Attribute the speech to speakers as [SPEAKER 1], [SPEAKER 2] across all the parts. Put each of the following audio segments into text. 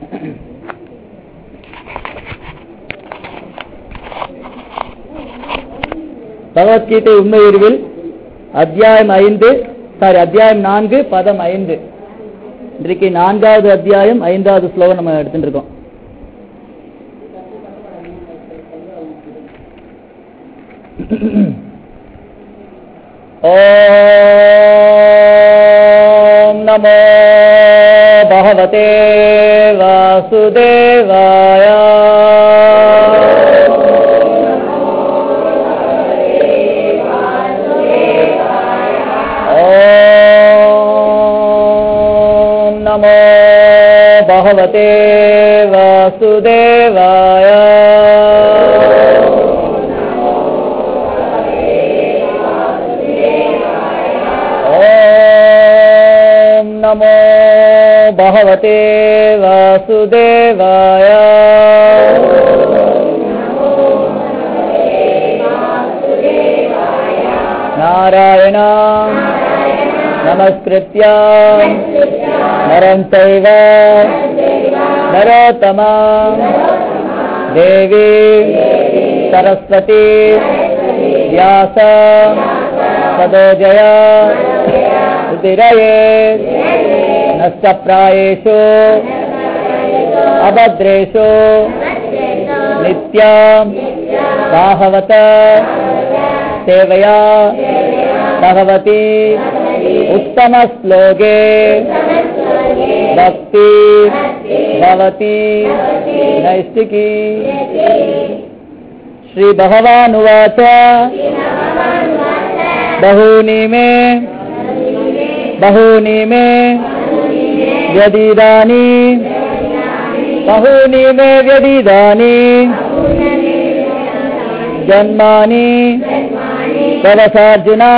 [SPEAKER 1] பகவத்கீதை உண்மை உருவில் அத்தியாயம் ஐந்து சாரி அத்தியாயம் நான்கு பதம் ஐந்து இன்றைக்கு நான்காவது அத்தியாயம் ஐந்தாவது ஸ்லோகம் நம்ம எடுத்துட்டு இருக்கோம் ॐ नमो भगवते वासुदेवाय ॐ नमो भगवते वासुदेवाय ॐ नमो भगवते वासुदेवाय नारायण नमस्कृत्य नरं चैव नरोत्तमा देवी सरस्वती व्यास सदोजया उदिरये नष्टप्रायेषु अभद्रेषु नित्यं बाहवत सेवया भगवती उत्तमश्लोके भक्ति भवति नैष्टिकी श्रीभगवानुवाच बहूनि मे बहूनि मे व्यदिदानि बहूनि मे व्यदिदानि जन्मानि दवसार्जुन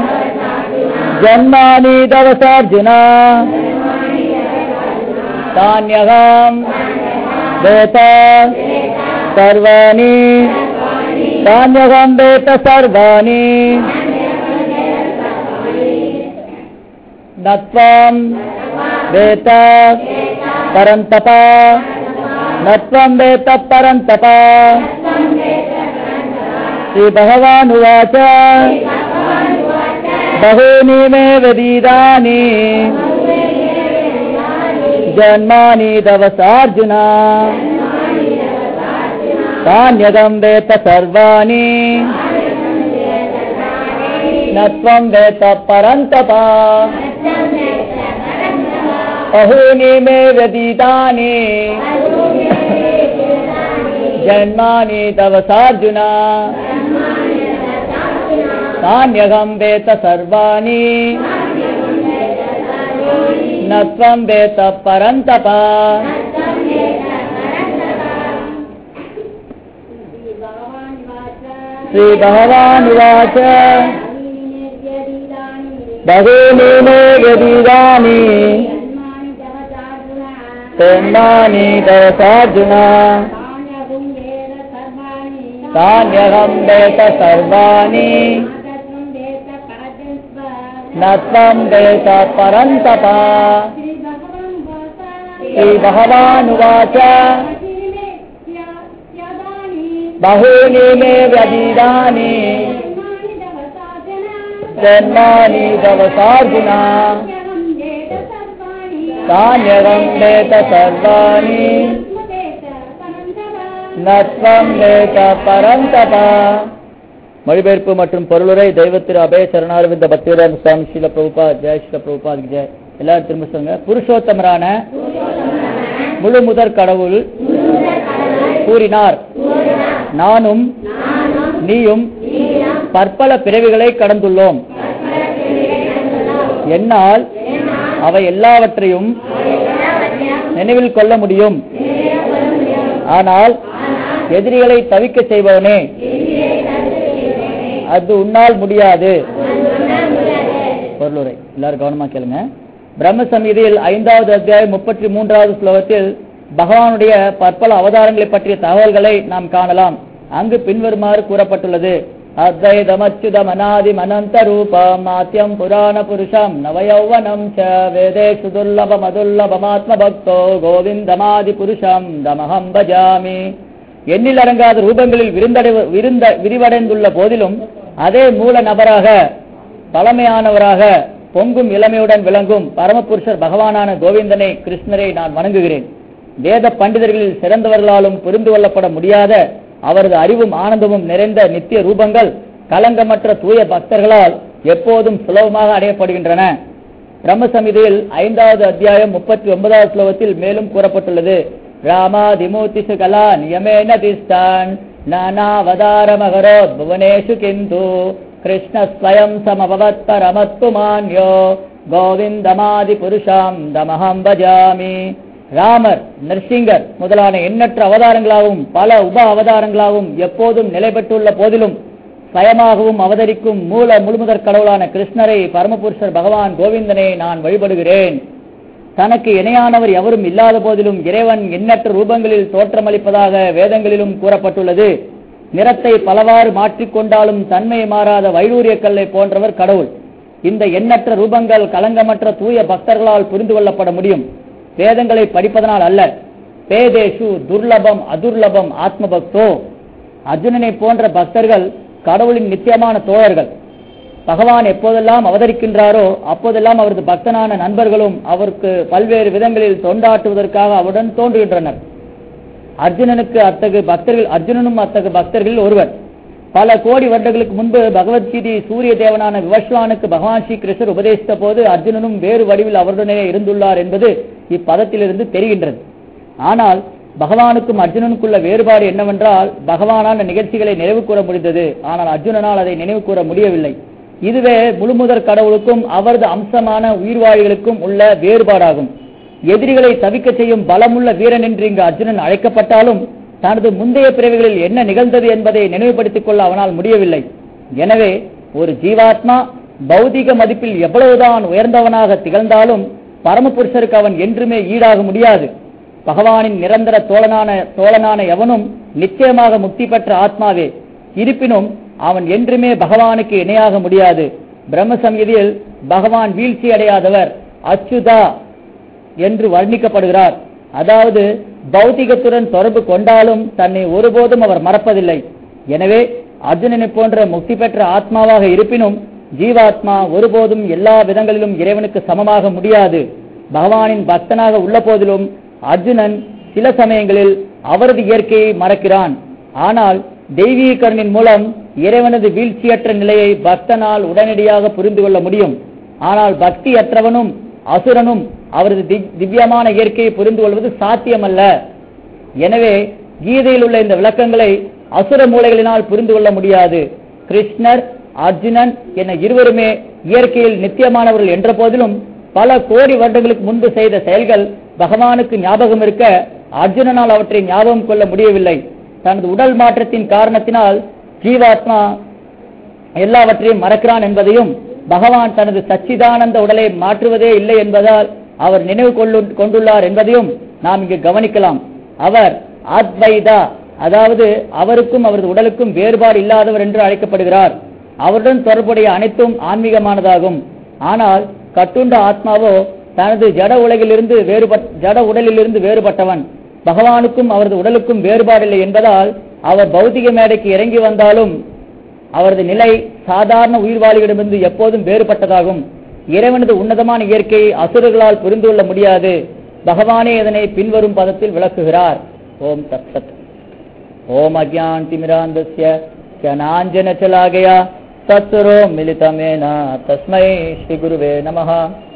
[SPEAKER 1] जन्मानि दवसार्जुन तान्यहं वेत सर्वाणि तान्यहं वेत सर्वाणि न त्वं वेत परन्तप न त्वं वेत परन्तप श्रीभगवानुवाच बहूनि मे वदीदानि जन्मानि दवसार्जुन तान्यगं वेत सर्वाणि न त्वं वेत परन्तप बहूनि मे व्यतीतानि जन्मानि दवसार्जुन तान्यहं वेत सर्वाणि न त्वं वेत परन्तप श्रीभगवानुवाच बहूनि मे व्यतीतानि जन्मानि दवसार्जुन तान्यहं वेत सर्वाणि न त्वं वेत परन्तप श्रीभगवानुवाच बहूनि मे व्यतीतानि जन्मानि दवसार्जुन तान्यहं वेत सर्वाणि நத்வம் வேத பரந்தப மொழிபெயர்ப்பு மற்றும் பொருளுரை தெய்வத்திரு அபய சரணாரவிந்த பக்திவேதாந்த சுவாமி ஸ்ரீல பிரபுபா ஜெய ஸ்ரீல பிரபுபா ஜெய எல்லாரும் திரும்ப சொல்லுங்க புருஷோத்தமரான முழு முதற் கடவுள் கூறினார் நானும் நீயும் பற்பல பிறவிகளை கடந்துள்ளோம் என்னால் அவை எல்லாவற்றையும் நினைவில் கொள்ள முடியும் ஆனால் எதிரிகளை தவிக்க செய்பவனே அது உன்னால் முடியாது பொருளுரை எல்லாரும் கவனமா கேளுங்க பிரம்ம சமீதியில் ஐந்தாவது அத்தியாயம் முப்பத்தி மூன்றாவது ஸ்லோகத்தில் பகவானுடைய பற்பல அவதாரங்களை பற்றிய தகவல்களை நாம் காணலாம் அங்கு பின்வருமாறு கூறப்பட்டுள்ளது अद्वैतमच्युतमनादिमनन्तरूपमात्यं पुराणपुरुषं नवयौवनं च वेदेषु दुर्लभमदुर्लभमात्मभक्तो கோவிந்தமாதிபுருஷம் தமஹம் பஜாமி எண்ணில் அடங்காத ரூபங்களில் விருந்தடை விருந்த விரிவடைந்துள்ள போதிலும் அதே மூல நபராக பழமையானவராக பொங்கும் இளமையுடன் விளங்கும் பரமபுருஷர் பகவானான கோவிந்தனை கிருஷ்ணரை நான் வணங்குகிறேன் வேத பண்டிதர்களில் சிறந்தவர்களாலும் புரிந்து கொள்ளப்பட முடியாத அவரது அறிவும் ஆனந்தமும் நிறைந்த நித்திய ரூபங்கள் கலங்கமற்ற தூய பக்தர்களால் எப்போதும் சுலபமாக அடையப்படுகின்றன பிரம்மசமிதையில் ஐந்தாவது அத்தியாயம் முப்பத்தி ஒன்பதாவது ஸ்லோகத்தில் மேலும் கூறப்பட்டுள்ளது ராமாதிமூர்த்திசு கலா நியமேன திஸ்தான் நானாவதாரமகரோ புவனேஷு கிந்து கிருஷ்ண ஸ்வயம் சமபவத் பரமத்து மான்யோ கோவிந்தமாதி புருஷாம் தமஹம் பஜாமி ராமர் நரசிங்கர் முதலான எண்ணற்ற அவதாரங்களாகவும் பல உப அவதாரங்களாகவும் எப்போதும் நிலை பெற்றுள்ள போதிலும் சுயமாகவும் அவதரிக்கும் மூல முழுமுதற் கடவுளான கிருஷ்ணரை பரமபுருஷர் பகவான் கோவிந்தனை நான் வழிபடுகிறேன் தனக்கு இணையானவர் எவரும் இல்லாத போதிலும் இறைவன் எண்ணற்ற ரூபங்களில் தோற்றமளிப்பதாக வேதங்களிலும் கூறப்பட்டுள்ளது நிறத்தை பலவாறு மாற்றிக்கொண்டாலும் தன்மை மாறாத வைடூரிய கல்லை போன்றவர் கடவுள் இந்த எண்ணற்ற ரூபங்கள் கலங்கமற்ற தூய பக்தர்களால் புரிந்து கொள்ளப்பட முடியும் வேதங்களை படிப்பதனால் அல்ல பேதேஷு துர்லபம் அதுர்லபம் ஆத்மபக்தோ அர்ஜுனனை போன்ற பக்தர்கள் கடவுளின் நித்தியமான தோழர்கள் பகவான் எப்போதெல்லாம் அவதரிக்கின்றாரோ அப்போதெல்லாம் அவரது பக்தனான நண்பர்களும் அவருக்கு பல்வேறு விதங்களில் தொண்டாற்றுவதற்காக அவருடன் தோன்றுகின்றனர் அர்ஜுனனுக்கு அத்தகு பக்தர்கள் அர்ஜுனனும் அத்தகு பக்தர்களில் ஒருவர் பல கோடி வருடங்களுக்கு முன்பு பகவத்கீதை சூரிய தேவனான விவஸ்வானுக்கு பகவான் ஸ்ரீ கிருஷ்ணர் உபதேசித்த போது அர்ஜுனனும் வேறு வடிவில் அவருடனே இருந்துள்ளார் என்பது இப்பதத்திலிருந்து தெரிகின்றது ஆனால் பகவானுக்கும் அர்ஜுனனுக்குள்ள வேறுபாடு என்னவென்றால் பகவானான நிகழ்ச்சிகளை நினைவு கூற முடிந்தது ஆனால் அர்ஜுனனால் அதை நினைவு கூற முடியவில்லை இதுவே முழுமுதற் கடவுளுக்கும் அவரது அம்சமான உயிர்வாழிகளுக்கும் உள்ள வேறுபாடாகும் எதிரிகளை தவிக்க செய்யும் பலமுள்ள வீரன் என்று இங்கு அர்ஜுனன் அழைக்கப்பட்டாலும் தனது முந்தைய பிறவிகளில் என்ன நிகழ்ந்தது என்பதை நினைவுபடுத்திக் கொள்ள அவனால் முடியவில்லை எனவே ஒரு ஜீவாத்மா பௌதிக மதிப்பில் எவ்வளவுதான் உயர்ந்தவனாக திகழ்ந்தாலும் பரமபுருஷருக்கு அவன் என்றுமே ஈடாக முடியாது பகவானின் நிரந்தர தோழனான தோழனான எவனும் நிச்சயமாக முக்தி பெற்ற ஆத்மாவே இருப்பினும் அவன் என்றுமே பகவானுக்கு இணையாக முடியாது பிரம்ம சங்கீதியில் பகவான் வீழ்ச்சி அடையாதவர் அச்சுதா என்று வர்ணிக்கப்படுகிறார் அதாவது பௌத்திகத்துடன் தொடர்பு கொண்டாலும் தன்னை ஒருபோதும் அவர் மறப்பதில்லை எனவே அர்ஜுனனை போன்ற முக்தி பெற்ற ஆத்மாவாக இருப்பினும் ஜீவாத்மா ஒருபோதும் எல்லா விதங்களிலும் இறைவனுக்கு சமமாக முடியாது பகவானின் பக்தனாக உள்ள போதிலும் அர்ஜுனன் சில சமயங்களில் அவரது இயற்கையை மறக்கிறான் ஆனால் தெய்வீக கருணின் மூலம் இறைவனது வீழ்ச்சியற்ற நிலையை பக்தனால் உடனடியாக புரிந்து கொள்ள முடியும் ஆனால் பக்தியற்றவனும் அசுரனும் அவரது தி- திவ்யமான இயற்கையை புரிந்து கொள்வது சாத்தியமல்ல எனவே கீதையில் உள்ள இந்த விளக்கங்களை அசுர மூலைகளினால் புரிந்து கொள்ள முடியாது கிருஷ்ணர் அர்ஜுனன் என இருவருமே இயற்கையில் நித்தியமானவர்கள் என்ற போதிலும் பல கோடி வருடங்களுக்கு முன்பு செய்த செயல்கள் பகவானுக்கு ஞாபகம் இருக்க அர்ஜுனனால் அவற்றை ஞாபகம் கொள்ள முடியவில்லை தனது உடல் மாற்றத்தின் காரணத்தினால் ஜீவாத்மா எல்லாவற்றையும் மறக்கிறான் என்பதையும் பகவான் தனது சச்சிதானந்த உடலை மாற்றுவதே இல்லை என்பதால் அவர் நினைவு கொள்ளு- கொண்டுள்ளார் என்பதையும் நாம் இங்கு கவனிக்கலாம் அவர் அத்வைதா அதாவது அவருக்கும் அவரது உடலுக்கும் வேறுபாடு இல்லாதவர் என்று அழைக்கப்படுகிறார் அவருடன் தொடர்புடைய அனைத்தும் ஆன்மீகமானதாகும் ஆனால் கட்டுண்ட ஆத்மாவோ தனது ஜட உலகிலிருந்து வேறுபட் ஜட உடலிலிருந்து வேறுபட்டவன் பகவானுக்கும் அவரது உடலுக்கும் வேறுபாடில்லை என்பதால் அவர் பௌதிக மேடைக்கு இறங்கி வந்தாலும் அவரது நிலை சாதாரண உயிர்வாளிகளிடமிருந்து எப்போதும் வேறுபட்டதாகும் இறைவனது உன்னதமான இயற்கையை அசுரர்களால் புரிந்து கொள்ள முடியாது பகவானே இதனை பின்வரும் பதத்தில் விளக்குகிறார் ஓம் தத் சத் ஓம் அஜான்திமிராந்தஸ்ய ஜனாஞ்சன சலாகயா தத்சுரோ மிலிதமேன தஸ்மை ஸ்ரீ குருவே நமः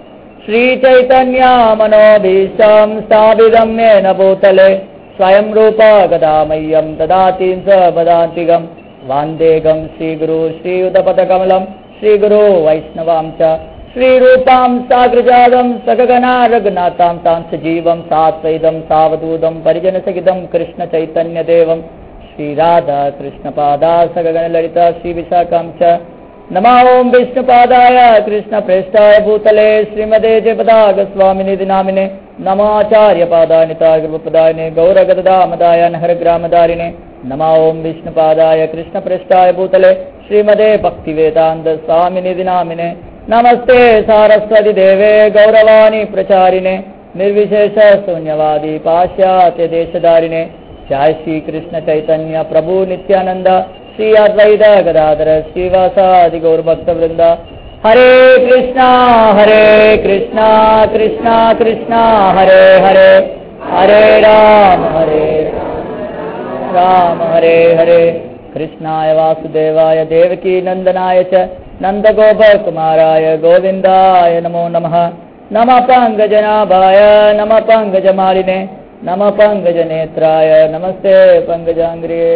[SPEAKER 1] श्रीचैतन्यामनोभीष्टम् स्थापितम् येन भूतले स्वयं रूप गदा मह्यम् ददाति स पदान्तिकम् वान्देकम् श्रीगुरु श्रीयुतपदकमलम् श्रीगुरु वैष्णवाम् च श्रीरूपाम् साग्रजातम् सगगना रघुनाथाम् तां सजीवम् सात्वैदम् सावधूतम् परिजनसहितम् कृष्णचैतन्यदेवम् श्रीराधा कृष्णपादा सगगणललिता श्रीविशाखाम् च नमो ओम् विष्णुपादाय कृष्णप्रेष्ठाय भूतले श्रीमते जयपदागस्वामिनिधि नामिने नमाचार्यपादानिता गुरुपदायिने गौरगदामदाय नहरग्रामदारिणे नमो ओम विष्णुपादाय कृष्णपृष्ठाय भूतले श्रीमदे भक्तिवेदान्त स्वामिनिधि नामिने नमस्ते सारस्वती देवे गौरवाणी प्रचारिणे निर्विशेष शून्यवादी पाश्चात्य देशधारिणे जय श्री कृष्ण चैतन्य प्रभु नित्यानंद श्री अद्वैत गदाधर श्रीवासादि गौरभक्त वृंद हरे कृष्णा हरे कृष्णा कृष्णा कृष्णा हरे हरे हरे राम हरे राम हरे हरे कृष्णाय वासुदेवाय देवकी नन्दनाय च नन्दगोपकुमाराय गोविन्दाय नमो नमः नमः पङ्कजनाभाय नमः पङ्कजमालिने नमः पङ्कजनेत्राय नमस्ते पङ्कजाङ्ग्रिये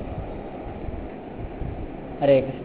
[SPEAKER 1] ஹரே கிருஷ்ணா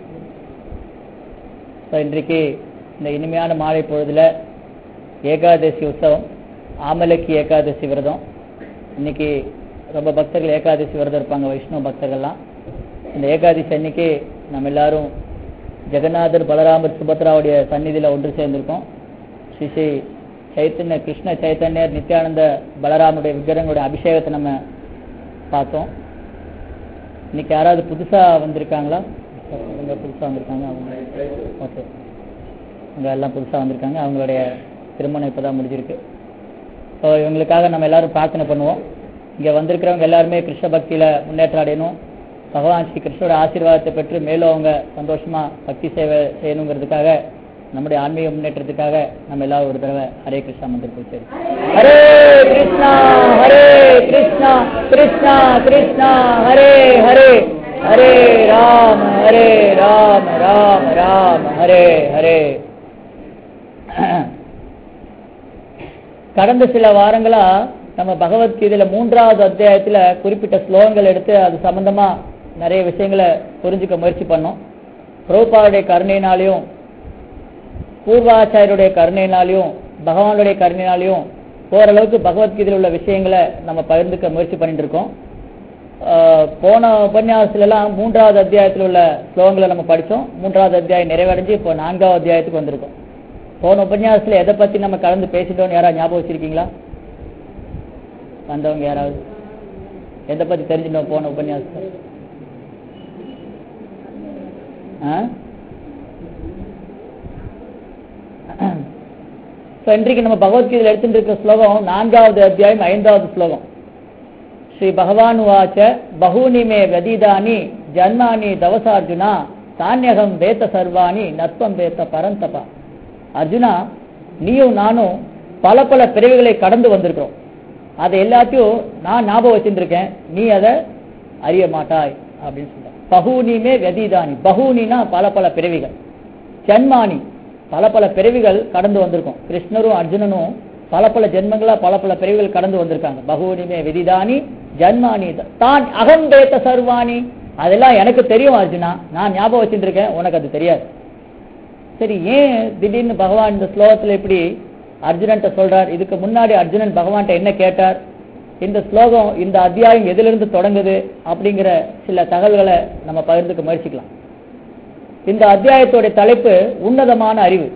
[SPEAKER 1] ஸோ இன்றைக்கு இந்த இனிமையான மாலை பொழுதுல ஏகாதசி உற்சவம் ஆமலக்கி ஏகாதசி விரதம் இன்னைக்கு ரொம்ப பக்தர்கள் ஏகாதசி விரதம் இருப்பாங்க வைஷ்ணவ பக்தர்கள்லாம் இந்த ஏகாதசி அன்னைக்கு நம்ம எல்லாரும் ஜெகநாதர் பலராமர் சுபத்ராவுடைய சந்நிதியில் ஒன்று சேர்ந்திருக்கோம் ஸ்ரீ ஸ்ரீ சைத்தன்ய கிருஷ்ண சைத்தன்யர் நித்யானந்த பலராமுடைய விக்கிரகங்களுடைய அபிஷேகத்தை நம்ம பார்த்தோம் இன்னைக்கு யாராவது புதுசா வந்திருக்காங்களா இவங்க புதுசா வந்திருக்காங்க அவங்க ஓகே அவங்க எல்லாம் புதுசா வந்திருக்காங்க அவங்களுடைய திருமணம் இப்பதான் முடிஞ்சிருக்கு ஸோ இவங்களுக்காக நம்ம எல்லாரும் பிரார்த்தனை பண்ணுவோம் இங்க வந்திருக்கிறவங்க எல்லாருமே கிருஷ்ண பக்தியில முன்னேற்றம் அடையணும் பகவான் ஸ்ரீ கிருஷ்ணோட ஆசீர்வாதத்தை பெற்று மேலும் அவங்க சந்தோஷமா பக்தி சேவை செய்யணுங்கிறதுக்காக நம்முடைய ஆன்மீக முன்னேற்றத்துக்காக நம்ம எல்லாரும் ஒரு தடவை ஹரே கிருஷ்ணா மந்திரம் சரி ஹரே கிருஷ்ணா ஹரே கிருஷ்ணா கிருஷ்ணா கிருஷ்ணா ஹரே ஹரே ஹரே ராம ஹரே ராம ராம ராம ஹரே ஹரே கடந்த சில வாரங்களா நம்ம பகவத்கீதையில மூன்றாவது அத்தியாயத்துல குறிப்பிட்ட ஸ்லோகங்கள் எடுத்து அது சம்பந்தமா நிறைய விஷயங்களை புரிஞ்சுக்க முயற்சி பண்ணோம் புரோபாவுடைய கருணையினாலையும் பூர்வாச்சாரியருடைய கருணையினாலையும் பகவானுடைய கருணையினாலையும் ஓரளவுக்கு பகவத்கீதையில் உள்ள விஷயங்களை நம்ம பகிர்ந்துக்க முயற்சி பண்ணிட்டு இருக்கோம் ஆஹ் போன உபன்யாசத்துல எல்லாம் மூன்றாவது அத்தியாயத்தில் உள்ள ஸ்லோகங்களை நம்ம படிச்சோம் மூன்றாவது அத்தியாயம் நிறைவடைஞ்சு இப்போ நான்காவது அத்தியாயத்துக்கு வந்திருக்கோம் போன உபன்யாசத்துல எதை பத்தி நம்ம கலந்து பேசிட்டோம்னு யாராவது ஞாபகம் வச்சிருக்கீங்களா வந்தவங்க யாராவது எதை பத்தி தெரிஞ்சுட்டோம் போன உபன்யாசத்துல ஆ So, இன்றைக்கு நம்ம பகவத்கீதையில் எடுத்துட்டு இருக்கிற ஸ்லோகம் நான்காவது அத்தியாயம் ஐந்தாவது ஸ்லோகம் ஸ்ரீ பகவான் வாச்ச பகூனி மே வதீதானி ஜன்மானி தவசார்ஜுனா தானியகம் வேத்த சர்வாணி நத்வம் வேத்த பரந்தபா அர்ஜுனா நீயும் நானும் பல பல பிறவிகளை கடந்து வந்திருக்கிறோம் அதை எல்லாத்தையும் நான் ஞாபகம் வச்சுருக்கேன் நீ அதை அறிய மாட்டாய் அப்படின்னு சொல்ற பகூனிமே வெதிதானி பகூனினா பல பல பிறவிகள் ஜன்மானி பல பல பிறவிகள் கடந்து வந்திருக்கோம் கிருஷ்ணரும் அர்ஜுனனும் பல பல ஜென்மங்களா பல பல பிறவிகள் கடந்து வந்திருக்காங்க பகூனிமே விதிதானி ஜன்மானி தான் அகம் வேத்த சர்வாணி அதெல்லாம் எனக்கு தெரியும் அர்ஜுனா நான் ஞாபகம் வச்சுட்டு இருக்கேன் உனக்கு அது தெரியாது சரி ஏன் திடீர்னு பகவான் இந்த ஸ்லோகத்துல எப்படி அர்ஜுனன்ட்ட சொல்றார் இதுக்கு முன்னாடி அர்ஜுனன் பகவான்கிட்ட என்ன கேட்டார் இந்த ஸ்லோகம் இந்த அத்தியாயம் எதிலிருந்து தொடங்குது அப்படிங்கிற சில தகவல்களை நம்ம பகிர்ந்துக்க முயற்சிக்கலாம் இந்த அத்தியாயத்தோட தலைப்பு உன்னதமான அறிவு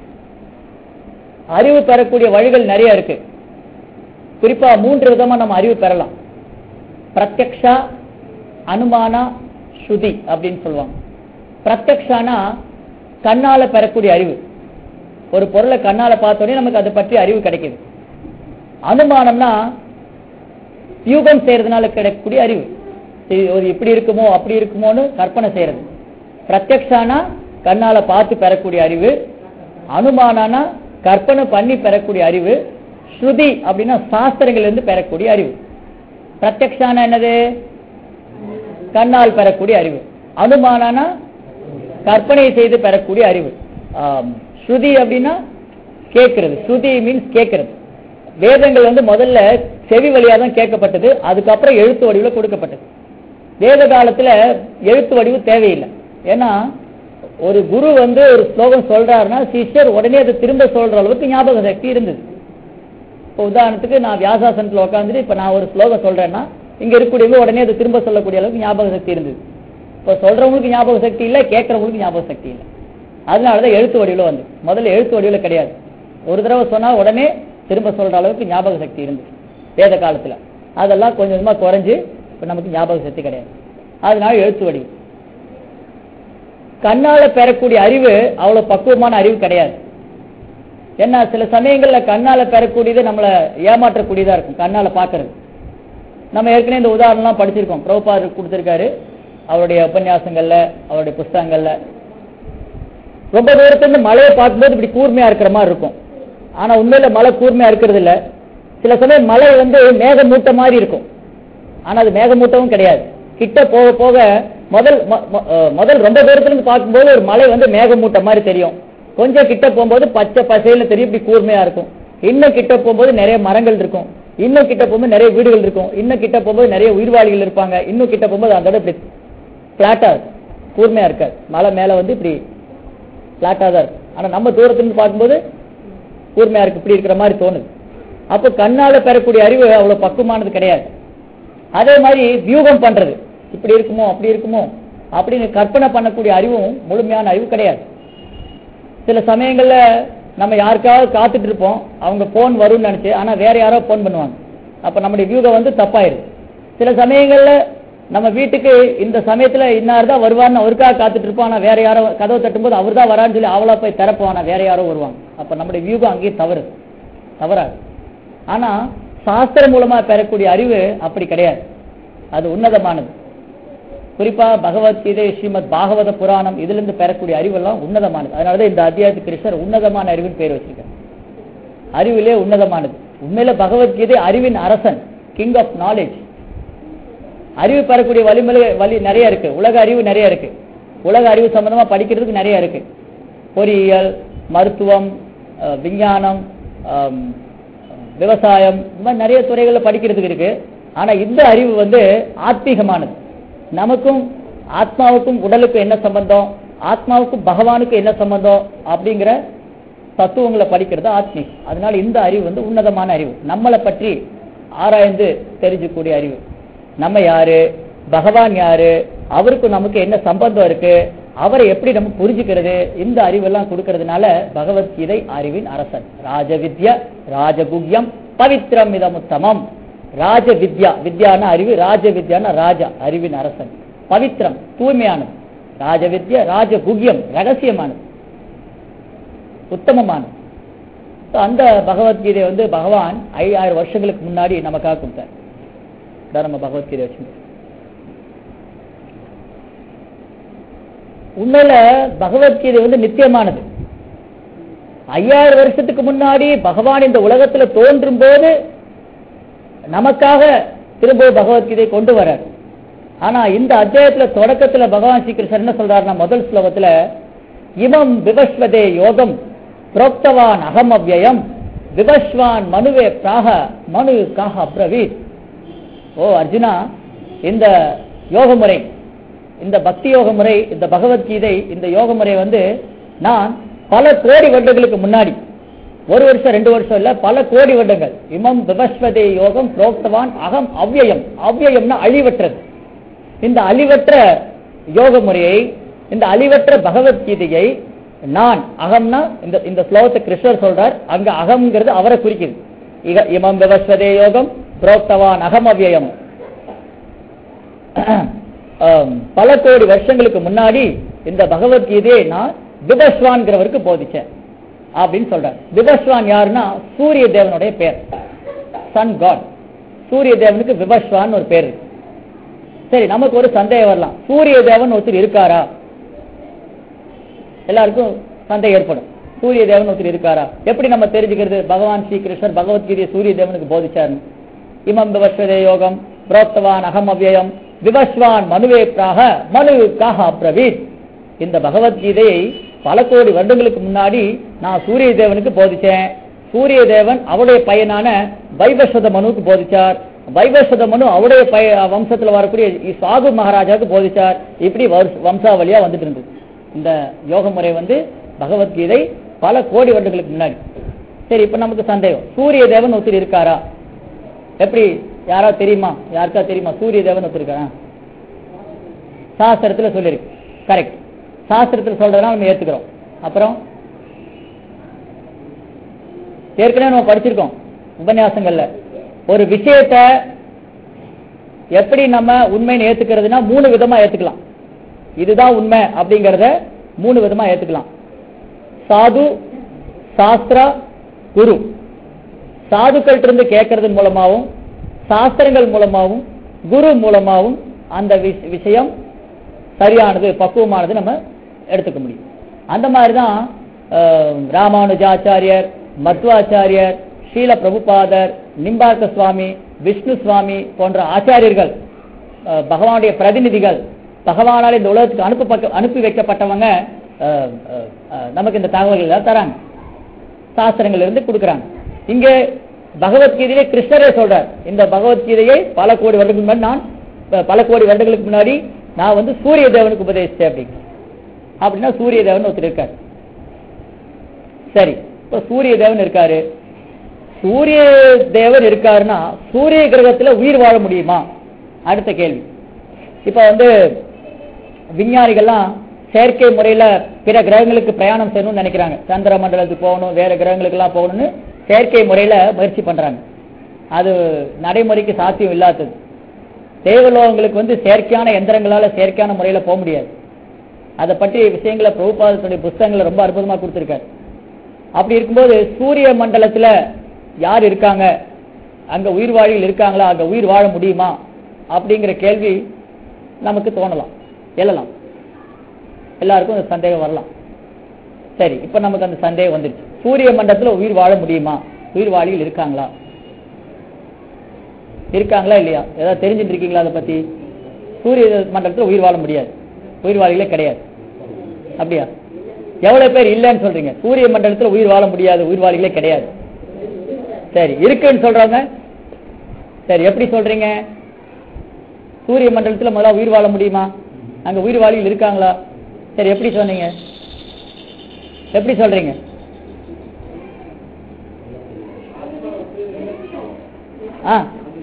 [SPEAKER 1] அறிவு பெறக்கூடிய வழிகள் நிறைய இருக்கு குறிப்பா மூன்று விதமா நம்ம அறிவு பெறலாம் பிரத்யக்ஷா அனுமானா ஸ்ருதி அப்படின்னு சொல்லுவாங்க பிரத்யக்ஷானா கண்ணால பெறக்கூடிய அறிவு ஒரு பொருளை கண்ணால பார்த்தோன்னே நமக்கு அதை பற்றி அறிவு கிடைக்குது அனுமானம்னா யூகம் செய்யறதுனால கிடைக்கக்கூடிய அறிவு இது ஒரு இப்படி இருக்குமோ அப்படி இருக்குமோன்னு கற்பனை செய்யறது பிரத்யக்ஷானா கண்ணால பார்த்து பெறக்கூடிய அறிவு அனுமானானா கற்பனை பண்ணி பெறக்கூடிய அறிவு ஸ்ருதி அப்படின்னா சாஸ்திரங்கள் இருந்து பெறக்கூடிய அறிவு பிரத்யக்ஷானா என்னது கண்ணால் பெறக்கூடிய அறிவு அனுமானானா கற்பனை செய்து பெறக்கூடிய அறிவு ஆம், ஸ்ருதி அப்படின்னா கேட்கிறது ஸ்ருதி மீன்ஸ் கேட்கிறது வேதங்கள் வந்து முதல்ல செவி வழியா தான் கேட்கப்பட்டது அதுக்கப்புறம் எழுத்து வடிவில் கொடுக்கப்பட்டது வேத காலத்துல எழுத்து வடிவு தேவையில்லை ஏன்னா ஒரு குரு வந்து ஒரு ஸ்லோகம் சொல்றாருன்னா சிஷ்யர் உடனே அதை திரும்ப சொல்ற அளவுக்கு ஞாபக சக்தி இருந்தது இப்போ உதாரணத்துக்கு நான் வியாசாசனத்துல உட்காந்துட்டு இப்ப நான் ஒரு ஸ்லோகம் சொல்றேன்னா இங்க இருக்கக்கூடியவங்க உடனே அதை திரும்ப சொல்லக்கூடிய அளவுக்கு ஞாபக சக்தி இருந்தது இப்போ சொல்றவங்களுக்கு ஞாபக சக்தி இல்லை கேட்கறவங்களுக்கு ஞாபக சக்தி இல்லை அதனாலதான் எழுத்து வடிவில் வந்து முதல்ல எழுத்து வடிவில் கிடையாது ஒரு தடவை சொன்னா உடனே திரும்ப சொல்ற அளவுக்கு ஞாபக சக்தி இருந்தது வேத காலத்துல அதெல்லாம் கொஞ்சம் கொஞ்சமா குறைஞ்சு இப்ப நமக்கு ஞாபக சக்தி கிடையாது அதனால எழுத்து வடிவம் கண்ணால பெறக்கூடிய அறிவு அவ்வளவு பக்குவமான அறிவு கிடையாது ஏன்னா சில சமயங்கள்ல கண்ணால பெறக்கூடியது நம்மள ஏமாற்றக்கூடியதா இருக்கும் கண்ணால பாக்குறது நம்ம ஏற்கனவே இந்த உதாரணம்லாம் படிச்சிருக்கோம் பிரபுபார் கொடுத்திருக்காரு அவருடைய உபன்யாசங்கள்ல அவருடைய புஸ்தகங்கள்ல ரொம்ப தூரத்துல இருந்து மலையை பார்க்கும்போது இப்படி கூர்மையா இருக்கிற மாதிரி இருக்கும் ஆனா உண்மையில மலை கூர்மையா இருக்கிறது இல்ல சில சமயம் மலை வந்து மேகமூட்ட மாதிரி இருக்கும் ஆனா அது மேகமூட்டமும் கிடையாது கிட்ட போக போக முதல் மொ- மொ- அஹ் முதல் ரொம்ப தூரத்துல இருந்து பார்க்கும்போது ஒரு மலை வந்து மேகமூட்ட மாதிரி தெரியும் கொஞ்சம் கிட்ட போகும்போது பச்சை பசையில தெரியும் இப்படி கூர்மையா இருக்கும் இன்னும் கிட்ட போகும்போது நிறைய மரங்கள் இருக்கும் இன்னும் கிட்ட போகும்போது நிறைய வீடுகள் இருக்கும் இன்னும் கிட்ட போகும்போது நிறைய உயிர்வாளிகள் இருப்பாங்க இன்னும் கிட்ட போகும்போது அந்த இடம் இப்படி பிளாட்டா இருக்கும் கூர்மையா இருக்காது மலை மேல வந்து இப்படி பிளாட்டா தான் இருக்கும் ஆனா நம்ம தூரத்துல இருந்து பார்க்கும்போது கூர்மையா இருக்கு இப்படி இருக்கிற மாதிரி தோணுது அப்போ கண்ணால பெறக்கூடிய அறிவு அவ்வளவு பக்குவமானது கிடையாது அதே மாதிரி வியூகம் பண்றது இப்படி இருக்குமோ அப்படி இருக்குமோ அப்படின்னு கற்பனை பண்ணக்கூடிய அறிவும் முழுமையான அறிவு கிடையாது சில சமயங்கள்ல நம்ம யாருக்காவது காத்துட்டு இருப்போம் அவங்க போன் வரும்னு நினைச்சு ஆனா வேற யாரோ போன் பண்ணுவாங்க அப்ப நம்முடைய வியூகம் வந்து தப்பாயிருது சில சமயங்கள்ல நம்ம வீட்டுக்கு இந்த சமயத்துல இன்னார் தான் வருவார்னு அவருக்காக காத்துட்டு இருப்போம் ஆனா வேற யாரோ கதவை தட்டும்போது அவர் தான் வரான்னு சொல்லி அவளா போய் திறப்போம் ஆனா வேற யாரோ வருவாங்க அப்ப நம்முடைய வியூகம் அங்கேயே தவறு தவறாது ஆனா சாஸ்திரம் மூலமா பெறக்கூடிய அறிவு அப்படி கிடையாது அது உன்னதமானது குறிப்பா பகவத்கீதை ஸ்ரீமத் பாகவத புராணம் இதுல இருந்து பெறக்கூடிய அறிவெல்லாம் உன்னதமானது அதனாலதான் இந்த அத்தியாயத்துக்கு கிருஷ்ணர் உன்னதமான அறிவுன்னு பேர் வச்சிருக்காரு அறிவிலே உன்னதமானது உண்மையில பகவத்கீதை அறிவின் அரசன் கிங் ஆஃப் நாலேஜ் அறிவு பெறக்கூடிய வழிமுறை வழி நிறைய இருக்கு உலக அறிவு நிறைய இருக்கு உலக அறிவு சம்பந்தமா படிக்கிறதுக்கு நிறைய இருக்கு பொறியியல் மருத்துவம் அஹ், விஞ்ஞானம் ஆம், விவசாயம் இந்த மாதிரி நிறைய துறைகள்ல படிக்கிறதுக்கு இருக்கு ஆனா இந்த அறிவு வந்து ஆத்மீகமானது நமக்கும் ஆத்மாவுக்கும் உடலுக்கும் என்ன சம்பந்தம் ஆத்மாவுக்கும் பகவானுக்கும் என்ன சம்பந்தம் அப்படிங்கிற தத்துவங்களை படிக்கிறது ஆத்மீகம் அதனால இந்த அறிவு வந்து உன்னதமான அறிவு நம்மளை பற்றி ஆராய்ந்து தெரிஞ்சுக்கூடிய அறிவு நம்ம யாரு பகவான் யாரு அவருக்கு நமக்கு என்ன சம்பந்தம் இருக்கு அவரை எப்படி நம்ம புரிஞ்சுக்கிறது இந்த அறிவெல்லாம் கொடுக்கறதுனால பகவத்கீதை அறிவின் அரசன் ராஜவித்யா ராஜகுக்யம் பவித்ரம் இதமுத்தமம் ராஜ வித்யா வித்யான அறிவு ராஜ வித்யான ராஜா அறிவின் அரசன் பவித்ரம் தூய்மையானது ராஜவித்யா ராஜகுக்யம் ரகசியமானது உத்தமமானது So, அந்த பகவத்கீதை வந்து பகவான் ஐயாயிரம் வருஷங்களுக்கு முன்னாடி நமக்காக கொடுத்தார் இதான் நம்ம பகவத்கீதை வச்சு உண்மையில பகவத்கீதை வந்து நித்தியமானது ஐயாயிரம் வருஷத்துக்கு முன்னாடி பகவான் இந்த உலகத்துல தோன்றும் போது நமக்காக திரும்ப பகவத்கீதை கொண்டு வரார் ஆனா இந்த அத்தியாயத்துல தொடக்கத்துல பகவான் ஸ்ரீகிருஷ்ணர் என்ன சொல்றாருன்னா முதல் ஸ்லோகத்துல இமம் விவஸ்வதே யோகம் புரோக்தவான் அகம் அவ்யயம் விவஸ்வான் மனுவே பிராக மனு காக அப்ரவீத் ஓ அர்ஜுனா இந்த யோக முறை இந்த பக்தி யோக முறை இந்த பகவத்கீதை இந்த யோக முறை வந்து நான் பல கோடி வருடங்களுக்கு முன்னாடி ஒரு வருஷம் ரெண்டு வருஷம் இல்ல பல கோடி வருடங்கள் இமம் விவஸ்வதே யோகம் புரோக்தவான் அகம் அவ்யயம் அவ்யயம்னா அழிவற்றது இந்த அழிவற்ற யோக முறையை இந்த அழிவற்ற பகவத்கீதையை நான் அகம்னா இந்த இந்த ஸ்லோகத்தை கிருஷ்ணர் சொல்றார் அங்க அகம்ங்கிறது அவரை குறிக்குது இக இமம் விவஸ்வதே யோகம் புரோக்தவான் அகம் அவ்யயம் ஆம், பல கோடி வருஷங்களுக்கு முன்னாடி இந்த பகவத்கீதையை நான் விபஸ்வான்கிறவருக்கு போதிச்சேன் அப்படின்னு சொல்றார் விபஸ்வான் யாருன்னா சூரிய தேவனுடைய பேர் சன் காட் சூரிய தேவனுக்கு விபஸ்வான் ஒரு பேர் இருக்கு சரி நமக்கு ஒரு சந்தேகம் வரலாம் சூரிய தேவன் ஒருத்தர் இருக்காரா எல்லாருக்கும் சந்தேகம் ஏற்படும் சூரிய தேவன் ஒருத்தர் இருக்காரா எப்படி நம்ம தெரிஞ்சுக்கிறது பகவான் ஸ்ரீ கிருஷ்ணர் பகவத்கீதையை சூரிய தேவனுக்கு போதிச்சாருன்னு இமம் விவஸ்வதே யோகம் புரோக்தவான் அகம் அவ்யயம் விவஸ்வான் மனுவே பிராக மனு காக பிரவீத் இந்த பகவத்கீதையை பல கோடி வருடங்களுக்கு முன்னாடி நான் சூரிய தேவனுக்கு போதிச்சேன் சூரிய தேவன் அவருடைய பையனான வைவஸ்வத மனுவுக்கு போதிச்சார் வைவஸ்வத மனு அவருடைய பய வம்சத்துல வரக்கூடிய இ- சாகு மகாராஜாவுக்கு போதிச்சார் இப்படி வருஷ- வம்சாவளியா வந்துட்டு இருந்தது இந்த யோக முறை வந்து பகவத்கீதை பல கோடி வருடங்களுக்கு முன்னாடி சரி இப்ப நமக்கு சந்தேகம் சூரிய தேவன் ஒருத்தர் இருக்காரா எப்படி யாராவது தெரியுமா யாருக்கா தெரியுமா சூரிய தேவன் ஒருத்தர் இருக்காரா சாஸ்திரத்துல சொல்லியிருக்கு கரெக்ட் சாஸ்திரத்துல சொல்றதுனால நம்ம ஏத்துக்கிறோம் அப்புறம் ஏற்கனவே நம்ம படிச்சிருக்கோம் உபன்யாசங்கள்ல ஒரு விஷயத்த எப்படி நம்ம உண்மைன்னு ஏத்துக்கிறதுனா மூணு விதமா ஏத்துக்கலாம் இதுதான் உண்மை அப்படிங்கறத மூணு விதமா ஏத்துக்கலாம் சாது சாஸ்திரா குரு சாதுக்கள்ட்ட இருந்து கேட்கறது மூலமாவும் சாஸ்திரங்கள் மூலமாவும் குரு மூலமாவும் அந்த விஷ- விஷயம் சரியானது பக்குவமானது நம்ம எடுத்துக்க முடியும் அந்த மாதிரி தான் ராமானுஜாச்சாரியர் மத்வாச்சாரியர் ஸ்ரீல பிரபுபாதர் நிம்பார்க்க சுவாமி விஷ்ணு சுவாமி போன்ற ஆச்சாரியர்கள் அஹ், பகவானுடைய பிரதிநிதிகள் பகவானால் இந்த உலகத்துக்கு அனுப்ப அனுப்பி வைக்கப்பட்டவங்க அஹ், அஹ், அஹ், நமக்கு இந்த தகவல்கள் எல்லாம் தராங்க சாஸ்திரங்கள் இருந்து கொடுக்கறாங்க இங்க பகவத்கீதையிலே கிருஷ்ணரே சொல்றார் இந்த பகவத்கீதையை பல கோடி வருடங்களுக்கு முன்னாடி நான் ப- பல கோடி வருடங்களுக்கு முன்னாடி நான் வந்து சூரிய தேவனுக்கு உபதேசித்தேன் அப்படிங்க அப்படின்னா சூரிய தேவன் ஒருத்தர் இருக்காரு சரி இப்ப சூரிய தேவன் இருக்காரு சூரிய தேவன் இருக்காருன்னா சூரிய கிரகத்துல உயிர் வாழ முடியுமா அடுத்த கேள்வி இப்ப வந்து விஞ்ஞானிகள்லாம் செயற்கை முறையில பிற கிரகங்களுக்கு பிரயாணம் செய்யணும்னு நினைக்கிறாங்க சந்திர மண்டலத்துக்கு போகணும் வேற கிரகங்களுக்கு எல்லாம் போகணும்னு செயற்கை முறையில முயற்சி பண்றாங்க அது நடைமுறைக்கு சாத்தியம் இல்லாதது தேவலோகங்களுக்கு வந்து செயற்கையான எந்திரங்களால செயற்கையான முறையில போக முடியாது அதை பற்றி விஷயங்களை பிரபுபாதத்துடைய புஸ்தகங்களை ரொம்ப அற்புதமா கொடுத்திருக்காரு அப்படி இருக்கும்போது சூரிய மண்டலத்துல யார் இருக்காங்க அங்க உயிர் வாழிகள் இருக்காங்களா அங்க உயிர் வாழ முடியுமா அப்படிங்கிற கேள்வி நமக்கு தோணலாம் எழலாம் எல்லாருக்கும் அந்த சந்தேகம் வரலாம் சரி இப்ப நமக்கு அந்த சந்தேகம் வந்துருச்சு சூரிய மண்டலத்துல உயிர் வாழ முடியுமா உயிர் வாழிகள் இருக்காங்களா இருக்காங்களா இல்லையா ஏதாவது தெரிஞ்சுட்டு இருக்கீங்களா அதை பத்தி சூரிய மண்டலத்துல உயிர் வாழ முடியாது உயிர் வாழிகளே கிடையாது அப்படியா எவ்வளவு பேர் இல்லைன்னு சொல்றீங்க சூரிய மண்டலத்துல உயிர் வாழ முடியாது உயிர் வாழிகளே கிடையாது சரி இருக்குன்னு சொல்றாங்க சரி எப்படி சொல்றீங்க சூரிய மண்டலத்துல முதல்ல உயிர் வாழ முடியுமா அங்க உயிர் வாழிகள் இருக்காங்களா சரி எப்படி சொன்னீங்க எப்படி சொல்றீங்க ஆ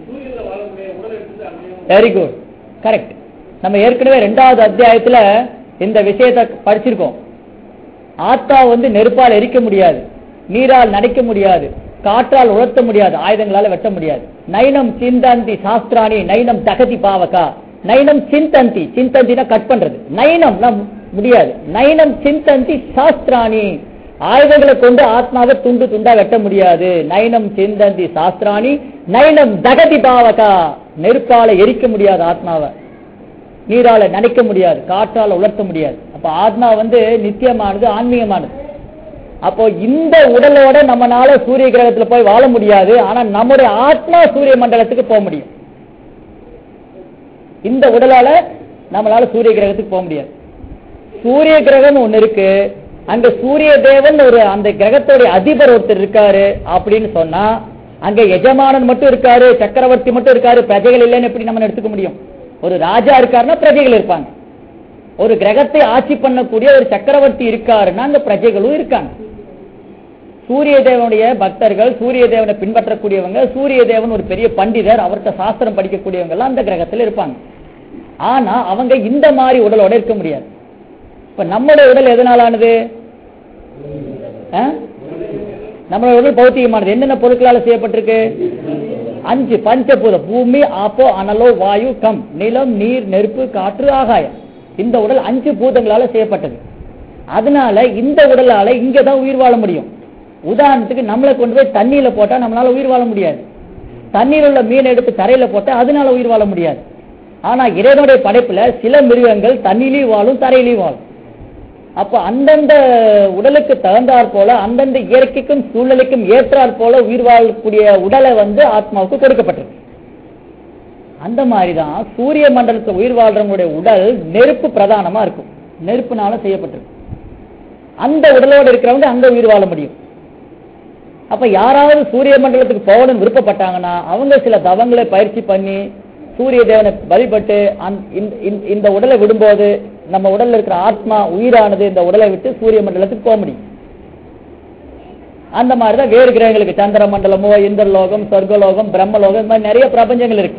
[SPEAKER 1] வெரி குட் கரெக்ட் நம்ம ஏற்கனவே ரெண்டாவது அத்தியாயத்துல இந்த விஷயத்தை படிச்சிருக்கோம் ஆத்தா வந்து நெருப்பால் எரிக்க முடியாது நீரால் நனைக்க முடியாது காற்றால் உலர்த்த முடியாது ஆயுதங்களால வெட்ட முடியாது நைனம் சிந்தந்தி சாஸ்திராணி நைனம் தகதி பாவகா நைனம் சிந்தந்தி சிந்தந்தினா கட் பண்றது நைனம் முடியாது நைனம் சிந்தந்தி சாஸ்திராணி ஆயுதங்களை கொண்டு ஆத்மாவை துண்டு துண்டா வெட்ட முடியாது நைனம் சிந்தந்தி சாஸ்திராணி நைனம் தகதி பாவகா நெருப்பால எரிக்க முடியாது ஆத்மாவை நீரால நனைக்க முடியாது காற்றால உலர்த்த முடியாது அப்ப ஆத்மா வந்து நித்தியமானது ஆன்மீகமானது அப்போ இந்த உடலோட நம்மனால சூரிய கிரகத்துல போய் வாழ முடியாது ஆனா நம்முடைய ஆத்மா சூரிய மண்டலத்துக்கு போக முடியும் இந்த உடலால நம்மளால சூரிய கிரகத்துக்கு போக முடியாது சூரிய கிரகம் ஒண்ணு இருக்கு அங்க சூரிய தேவன் ஒரு அந்த கிரகத்தோட அதிபர் ஒருத்தர் இருக்காரு அப்படின்னு சொன்னா அங்க எஜமானன் மட்டும் இருக்காரு சக்கரவர்த்தி மட்டும் இருக்காரு பிரஜைகள் இல்லைன்னு எப்படி நம்ம எடுத்துக்க முடியும் ஒரு ராஜா இருக்காருன்னா பிரஜைகள் இருப்பாங்க ஒரு கிரகத்தை ஆட்சி பண்ணக்கூடிய ஒரு சக்கரவர்த்தி இருக்காருன்னா அங்க பிரஜைகளும் இருக்காங்க சூரிய தேவனுடைய பக்தர்கள் சூரிய தேவனை பின்பற்றக்கூடியவங்க சூரிய தேவன் ஒரு பெரிய பண்டிதர் அவர்கிட்ட சாஸ்திரம் படிக்கக்கூடியவங்க எல்லாம் அந்த கிரகத்துல இருப்பாங்க ஆனா அவங்க இந்த மாதிரி உடலோட இருக்க முடியாது இப்ப நம்மளுடைய உடல் எதனாலானது ஆ? நம்மளோட உடல் பௌத்திகமானது என்னென்ன பொருட்களால செய்யப்பட்டிருக்கு அஞ்சு பஞ்சபூதம் பூமி ஆப்போ அனலோ வாயு கம் நிலம் நீர் நெருப்பு காற்று ஆகாயம் இந்த உடல் அஞ்சு பூதங்களால செய்யப்பட்டது அதனால இந்த உடலால இங்கதான் உயிர் வாழ முடியும் உதாரணத்துக்கு நம்மளை கொண்டு போய் தண்ணியில போட்டா நம்மளால உயிர் வாழ முடியாது தண்ணீர் உள்ள மீன் எடுத்து தரையில போட்டா அதனால உயிர் வாழ முடியாது ஆனா இறைவனுடைய படைப்புல சில மிருகங்கள் தண்ணிலையும் வாழும் தரையிலையும் வாழும் அப்ப அந்தந்த உடலுக்கு தகுந்தாற் போல அந்தந்த இயற்கைக்கும் சூழ்நிலைக்கும் ஏற்றாற் போல உயிர் வாழக்கூடிய உடலை வந்து ஆத்மாவுக்கு கொடுக்கப்பட்டிருக்கு அந்த மாதிரிதான் சூரிய மண்டலத்துல உயிர் வாழ்றவங்களுடைய உடல் நெருப்பு பிரதானமா இருக்கும் நெருப்புனால செய்யப்பட்டிருக்கு அந்த உடலோடு இருக்கிறவங்க அங்க உயிர் வாழ முடியும் அப்ப யாராவது சூரிய மண்டலத்துக்கு போகணும்னு விருப்பப்பட்டாங்கன்னா அவங்க சில தவங்களை பயிற்சி பண்ணி சூரிய தேவனை வழிபட்டு அந்த- இந்த- இந்த- இந்த உடலை விடும்போது நம்ம உடல்ல இருக்கிற ஆத்மா உயிரானது இந்த உடலை விட்டு சூரிய மண்டலத்துக்கு போக முடியும் அந்த மாதிரிதான் வேறு கிரகங்களுக்கு சந்திர மண்டலமோ இந்திரலோகம் சொர்க்கலோகம் பிரம்மலோகம் இந்த மாதிரி நிறைய பிரபஞ்சங்கள் இருக்கு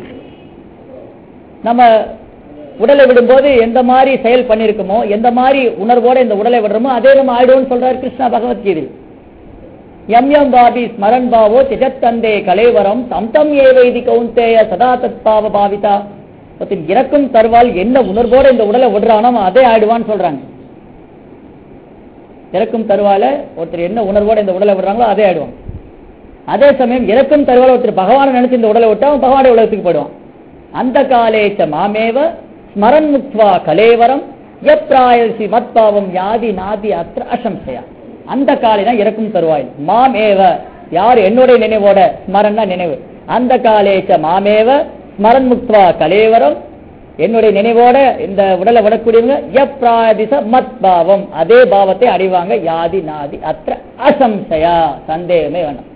[SPEAKER 1] நம்ம உடலை விடும்போது எந்த மாதிரி செயல் பண்ணிருக்கோமோ எந்த மாதிரி உணர்வோட இந்த உடலை விடுறோமோ அதே நம்ம ஆயிடுவோம்னு சொல்றாரு கிருஷ்ணா பகவத்கீதையில் எம் எம் பாபி ஸ்மரன் பாவோ திஜத்தந்தே கலேவரம் தம் தம் ஏவைதி கௌந்தேய சதா தத் பாவ பாவிதா ஒருத்தன் இறக்கும் தருவால் என்ன உணர்வோட இந்த உடலை விடுறானோ அவன் அதே ஆயிடுவான்னு சொல்றாங்க இறக்கும் தருவால ஒருத்தர் என்ன உணர்வோட இந்த உடலை விடுறாங்களோ அதே ஆயிடுவான் அதே சமயம் இறக்கும் தருவால ஒருத்தர் பகவானை நினைச்சு இந்த உடலை விட்டா அவன் பகவானுடைய உலகத்துக்கு போயிடுவான் அந்த காலேச்ச மாமேவ ஸ்மரன் முக்வா கலேவரம் எப்ராயசி மத்பாவம் யாதி நாதி அத்திர அசம்சயா அந்த காலைனா இறக்கும் தருவாய் மாமேவ யார் என்னுடைய நினைவோட ஸ்மரன்னா நினைவு அந்த காலேச்ச மாமேவ ஸ்மரன் முக்வா கலேவரம் என்னுடைய நினைவோட இந்த உடலை விடக்கூடியவங்க எப்ராதிச மத் பாவம் அதே பாவத்தை அடைவாங்க யாதி நாதி அத்திர அசம்சயா சந்தேகமே வேண்டாம்